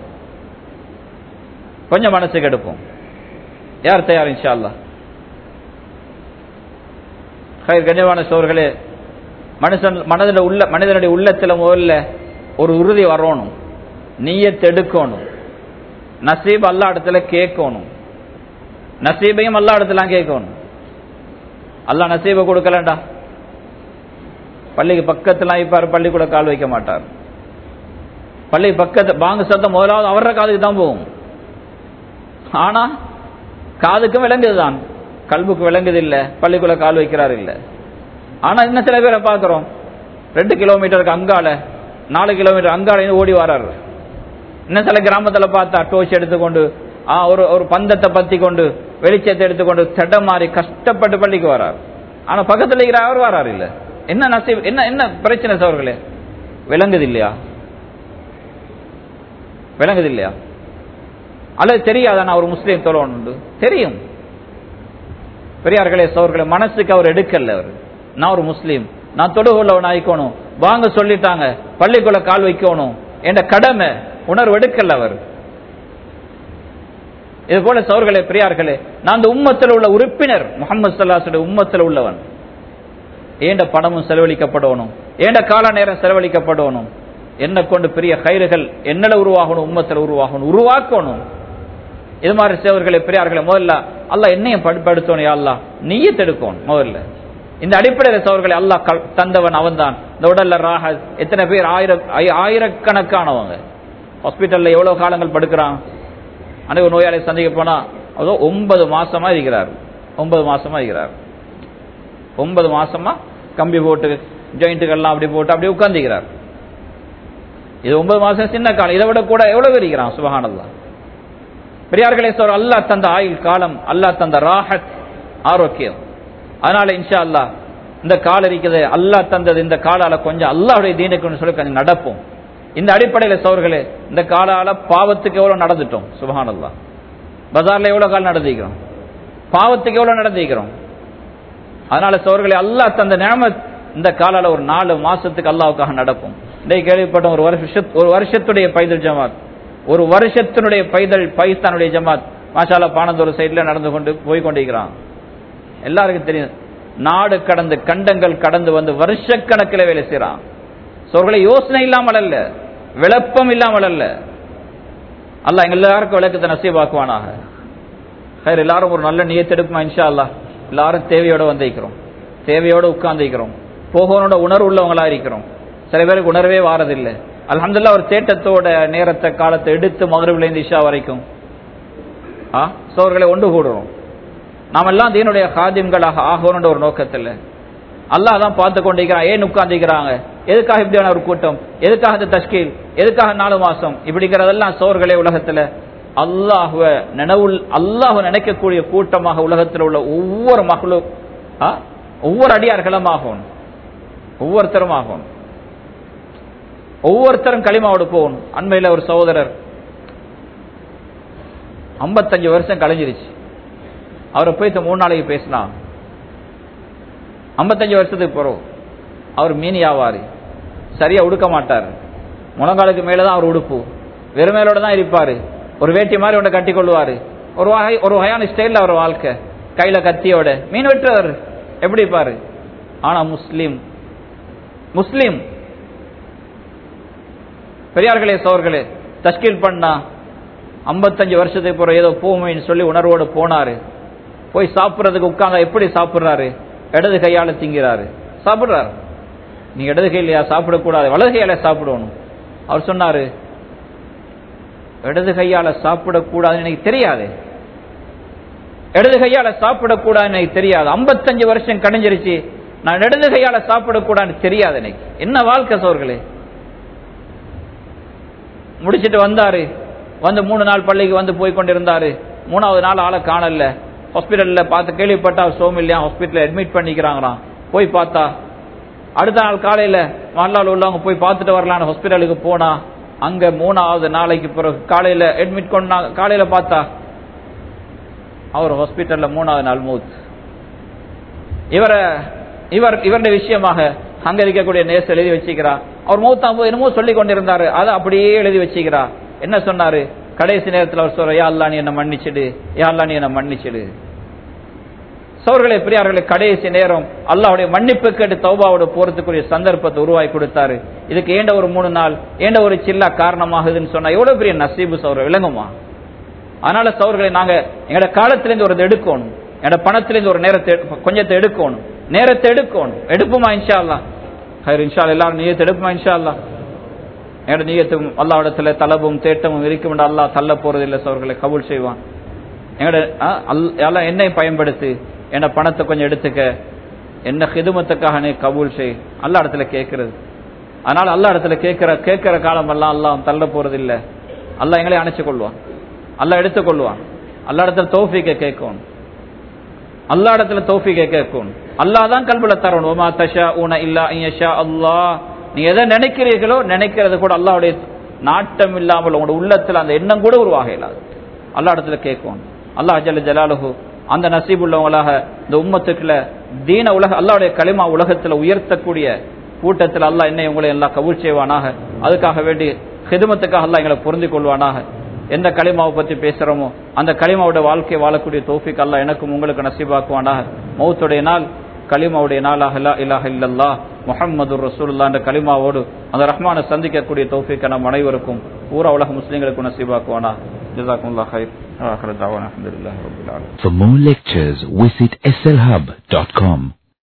கொஞ்சம் மனசுக்கு எடுப்போம் யார் தயார் இன்ஷா அல்லா ஹைர் கண்ணியமான சோர்களே மனுஷன் மனதில் உள்ள மனிதனுடைய உள்ளத்துல முதல்ல ஒரு உறுதி வரணும் நீயத்தை எடுக்கணும் நசீப் அல்லா இடத்துல கேட்கணும் நசீபையும் அல்லா இடத்துல கேட்கணும் அல்லா நசீபை கொடுக்கலண்டா பள்ளிக்கு பக்கத்துல இப்பாரு பள்ளிக்கூட கால் வைக்க மாட்டார் பள்ளி பக்கத்து பாங்கு சத்தம் முதலாவது அவர காதுக்கு தான் போகும் ஆனா காதுக்கும் விளங்குதுதான் கல்புக்கு விளங்குது இல்ல பள்ளிக்குள்ள கால் வைக்கிறார் இல்ல ஆனா இன்னும் சில பேரை பாக்குறோம் ரெண்டு கிலோமீட்டருக்கு அங்கால நாலு கிலோமீட்டர் அங்கால ஓடி வராரு இன்னும் சில கிராமத்துல பார்த்தா டோச் எடுத்துக்கொண்டு ஆ, ஒரு ஒரு பந்தத்தை பத்தி கொண்டு வெளிச்சத்தை எடுத்துக்கொண்டு தடமாறி கஷ்டப்பட்டு பள்ளிக்கு வரார் ஆனா பக்கத்துல இருக்கிற அவர் வராரு இல்ல என்ன நசீப் என்ன என்ன பிரச்சனை சவர்களே விளங்குது இல்லையா விளங்குது இல்லையா அல்லது தெரியாதா நான் ஒரு முஸ்லீம் தொழணும் தெரியும் பெரியார்களே சோர்களே மனசுக்கு அவர் எடுக்கல அவர் நான் ஒரு முஸ்லீம் நான் தொடுகொள்ளவன் ஆயிக்கணும் வாங்க சொல்லிட்டாங்க பள்ளிக்குள்ள கால் வைக்கணும் என்ற கடமை உணர்வு எடுக்கல அவர் இது போல சோர்களே பெரியார்களே நான் அந்த உம்மத்தில் உள்ள உறுப்பினர் முகமது சல்லாசுடைய உம்மத்தில் உள்ளவன் ஏண்ட பணமும் செலவழிக்கப்படணும் ஏண்ட கால நேரம் செலவழிக்கப்படணும் என்ன கொண்டு பெரிய கயிறுகள் என்னல உருவாகணும் உம்மத்தில் உருவாகணும் உருவாக்கணும் இது மாதிரி சேவர்களே பெரியார்களே முதல்ல அல்லாஹ் என்னையும் படுத்தணும் அல்லா நீயே தடுக்கணும் முதல்ல இந்த அடிப்படையில் சவர்களை அல்லாஹ் கல்- தந்தவன் அவன்தான் இந்த உடல்ல ராக எத்தனை பேர் ஆயிர ஆய- ஆயிரக்கணக்கானவங்க ஹாஸ்பிட்டல்ல எவ்வளவு காலங்கள் படுக்கிறான் அன்றைக்கு ஒரு நோயாளி சந்திக்க போனா அதோ ஒன்பது மாசமா இருக்கிறார் ஒன்பது மாசமா இருக்கிறார் ஒன்பது மாசமா கம்பி போட்டு ஜாயிண்ட்டுகள்லாம் அப்படி போட்டு அப்படியே உட்கார்ந்துக்கிறார் இது ஒன்பது மாசம் சின்ன காலம் இதை விட கூட எவ்வளவு இருக்கிறான் சுபஹானல்லா பெரியார்களே சார் அல்லாஹ் தந்த ஆயுள் காலம் அல்லாஹ் தந்த ராஹத் ஆரோக்கியம் அதனால இன்ஷா அல்லாஹ் இந்த காலம் இருக்குது அல்லாஹ் தந்தது இந்த காலால கொஞ்சம் அல்லாஹ்வுடைய தீனுக்குன்னு சொல்லி கொஞ்சம் நடப்போம் இந்த அடிப்படையில் சோர்களே இந்த காலால பாவத்துக்கு எவ்வளவு நடந்துட்டோம் சுபஹானல்லா பஜார்ல எவ்வளவு கால் நடந்திக்கிறோம் பாவத்துக்கு எவ்வளவு நடந்திக்கிறோம் அதனால சோர்களே அல்லாஹ் தந்த நியமத் இந்த காலால ஒரு நாலு மாசத்துக்கு அல்லாவுக்காக நடக்கும் இன்றைக்கு கேள்விப்பட்ட ஒரு வருஷ ஒரு வருஷத்துடைய பைதல் ஜமாத் ஒரு வருஷத்தினுடைய பைதல் பைஸ்தானுடைய ஜமாத் மாஷாலா பானந்தூர் சைடுல நடந்து கொண்டு போய் கொண்டிருக்கிறான் எல்லாருக்கும் தெரியும் நாடு கடந்து கண்டங்கள் கடந்து வந்து வருஷக்கணக்கில் வேலை செய்யறான் சோர்களை யோசனை இல்லாமல் அல்ல விளப்பம் இல்லாமல் அல்ல அல்லாஹ் எங்க எல்லாருக்கும் விளக்கத்தை நசீபாக்குவானாக ஹைர் எல்லாரும் ஒரு நல்ல நியத்தெடுக்குமா இன்ஷா அல்லாஹ் எல்லாரும் தேவையோட வந்திருக்கிறோம் தேவையோட உட்கார்ந்திருக்கிறோம் போகனோட உணர்வு உள்ளவங்களா இருக்கிறோம் சில பேருக்கு உணர்வே வாரதில்லை அல்ஹம்துலில்லாஹ் ஒரு தேட்டத்தோட நேரத்தை காலத்தை எடுத்து மகரவிலேருந்து இஷா வரைக்கும் ஆ சோர்களை ஒன்று கூடுறோம் நாம் எல்லாம் தீனுடைய காதியங்களாக ஆகணுன்ற ஒரு நோக்கத்தில் அல்லாஹ் தான் பார்த்து கொண்டிருக்கிறான் ஏன் உட்கார்ந்துக்கிறாங்க எதுக்காக இப்படியான ஒரு கூட்டம் எதுக்காக இந்த தஷ்கீல் எதுக்காக நாலு மாசம் இப்படிங்கிறதெல்லாம் சோர்களே உலகத்துல அல்லாஹுவ நினைவுள் அல்லாஹ் நினைக்கக்கூடிய கூட்டமாக உலகத்தில் உள்ள ஒவ்வொரு மகளும் ஒவ்வொரு அடியார்களும் ஆகணும் ஒவ்வொருத்தரும் ஆகணும் ஒவ்வொருத்தரும் களிமாவோடு போகணும் அண்மையில் ஒரு சகோதரர் ஐம்பத்தஞ்சு வருஷம் கழிஞ்சிருச்சு அவரை போய் மூணு நாளைக்கு பேசினா ஐம்பத்தஞ்சு வருஷத்துக்கு போறோம் அவர் மீனி ஆவாரு சரியா உடுக்க மாட்டார் முழங்காலுக்கு மேலதான் அவர் உடுப்பு வெறுமையிலோட தான் இருப்பாரு ஒரு வேட்டி மாதிரி ஒன்றை கட்டி கொள்வாரு ஒரு வகை ஒரு வகையான ஸ்டைல்ல அவர் வாழ்க்கை கையில கத்தியோட மீன் வெட்டுறவர் எப்படி பாரு ஆனா முஸ்லிம் முஸ்லிம் பெரியார்களே சோர்களே தஷ்கீல் பண்ணா ஐம்பத்தஞ்சு வருஷத்துக்கு பிறகு ஏதோ போமைன்னு சொல்லி உணர்வோடு போனாரு போய் சாப்பிட்றதுக்கு உட்கார்ந்தா எப்படி சாப்பிடுறாரு இடது கையால திங்கிறாரு சாப்பிடுறாரு நீ இடது கையிலையா சாப்பிடக்கூடாது வலது கையால சாப்பிடணும் அவர் சொன்னாரு இடது கையால சாப்பிடக்கூடாதுன்னு எனக்கு தெரியாது இடது கையால சாப்பிடக்கூடாதுன்னு எனக்கு தெரியாது ஐம்பத்தஞ்சு வருஷம் கடைஞ்சிருச்சு நான் இடது கையால சாப்பிடக்கூடாதுன்னு தெரியாது எனக்கு என்ன வாழ்க்கை சோர்களே முடிச்சிட்டு வந்தாரு வந்து மூணு நாள் பள்ளிக்கு வந்து போய் கொண்டிருந்தாரு மூணாவது நாள் ஆளை காணல ஹாஸ்பிட்டல்ல பார்த்து கேள்விப்பட்டா சோம் இல்லையா ஹாஸ்பிட்டல் அட்மிட் பண்ணிக்கிறாங்களாம் போய் பார்த்தா அடுத்த நாள் காலையில மல்லால் உள்ளவங்க போய் பார்த்துட்டு வரலான்னு ஹாஸ்பிட்டலுக்கு போனா அங்க மூணாவது நாளைக்கு பிறகு காலையில அட்மிட் கொண்டா காலையில பார்த்தா அவர் ஹாஸ்பிட்டல்ல மூணாவது நாள் மூத் இவரை இவர் இவருடைய விஷயமாக அங்க இருக்கக்கூடிய நேச எழுதி வச்சுக்கிறா அவர் மூத்தாம் போது என்னமோ சொல்லி கொண்டிருந்தாரு அதை அப்படியே எழுதி வச்சுக்கிறா என்ன சொன்னாரு கடைசி நேரத்தில் அவர் சொல்ற யா அல்லா நீ என்ன மன்னிச்சிடு யா அல்லா நீ என்ன மன்னிச்சிடு சோர்களே பெரியார்களே கடைசி நேரம் அல்லாவுடைய மன்னிப்பு கேட்டு தௌபாவோட போறதுக்குரிய சந்தர்ப்பத்தை உருவாக்கி கொடுத்தாரு இதுக்கு ஏண்ட ஒரு மூணு நாள் ஏண்ட ஒரு சில்லா காரணமாகுதுன்னு சொன்னா எவ்வளவு பெரிய நசீபு சௌர விளங்குமா அதனால சௌர்களை நாங்க எங்களோட காலத்திலிருந்து ஒரு எடுக்கணும் என்னோட பணத்திலிருந்து ஒரு நேரத்தை கொஞ்சத்தை எடுக்கணும் நேரத்தை எடுக்கணும் எடுப்புமா இன்ஷா அல்லா ஹைர் இன்ஷா எல்லாரும் நீயத்தை எடுப்புமா இன்ஷா அல்லா என்னோட நீயத்தும் அல்லாவிடத்துல தலபும் தேட்டமும் இருக்கும் அல்லாஹ் தள்ள போறதில்லை சோர்களை கபூல் செய்வான் எங்களோட எல்லாம் என்னை பயன்படுத்தி என்ன பணத்தை கொஞ்சம் எடுத்துக்க என்ன ஹிதுமத்துக்காக நீ கபூல் செய் அல்லா இடத்துல கேட்கறது அதனால அல்லா இடத்துல கேட்கிற கேட்கிற காலம் எல்லாம் அல்லாம் தள்ள போறதில்லை அல்லா எங்களை அணைச்சு கொள்வான் அல்லா எடுத்துக்கொள்வான் அல்லா இடத்துல தோஃபிக்க கேட்கணும் அல்லா இடத்துல தோஃபிக்க கேட்கணும் அல்லா தான் கல்வில தரணும் ஓமா தஷா உன இல்லா ஐயஷா அல்லா நீ எதை நினைக்கிறீர்களோ நினைக்கிறது கூட அல்லாவுடைய நாட்டம் இல்லாமல் உங்களோட உள்ளத்துல அந்த எண்ணம் கூட உருவாக இல்லாது அல்லா இடத்துல கேட்கும் அல்லாஹ் ஜல்ல ஜலாலுஹு அந்த நசீப் உள்ளவங்களாக இந்த உம்மத்துக்குள்ள தீன உலக அல்லாவுடைய களிமா உலகத்துல உயர்த்தக்கூடிய கூட்டத்தில் அல்லாஹ் என்னை உங்களை எல்லாம் கபூல் செய்வானாக அதுக்காக வேண்டி ஹிதுமத்துக்காக அல்லாஹ் எங்களை பொருந்திக் கொள்வானாக எந்த களிமாவை பத்தி பேசுறோமோ அந்த களிமாவோட வாழ்க்கை வாழக்கூடிய தோஃபிக் அல்லாஹ் எனக்கும் உங்களுக்கு நசீபாக்குவானாக மௌத்துடைய நாள் கலிமாவுடைய நாளாக இல்லா இலாஹ இல்லல்லா முஹம்மது ரசூலுல்லா என்ற கலிமாவோடு அந்த ரஹ்மானை சந்திக்கக்கூடிய தௌஃபிக்க நம் அனைவருக்கும் பூரா உலக முஸ்லீம்களுக்கு நசீபாக்குவானா ஜசாக்குமுல்லா ஹைர் ஆஹிர தாவானா அல்ஹம்துலில்லாஹி ரப்பில் ஆலமீன் For more lectures, visit slhub.com.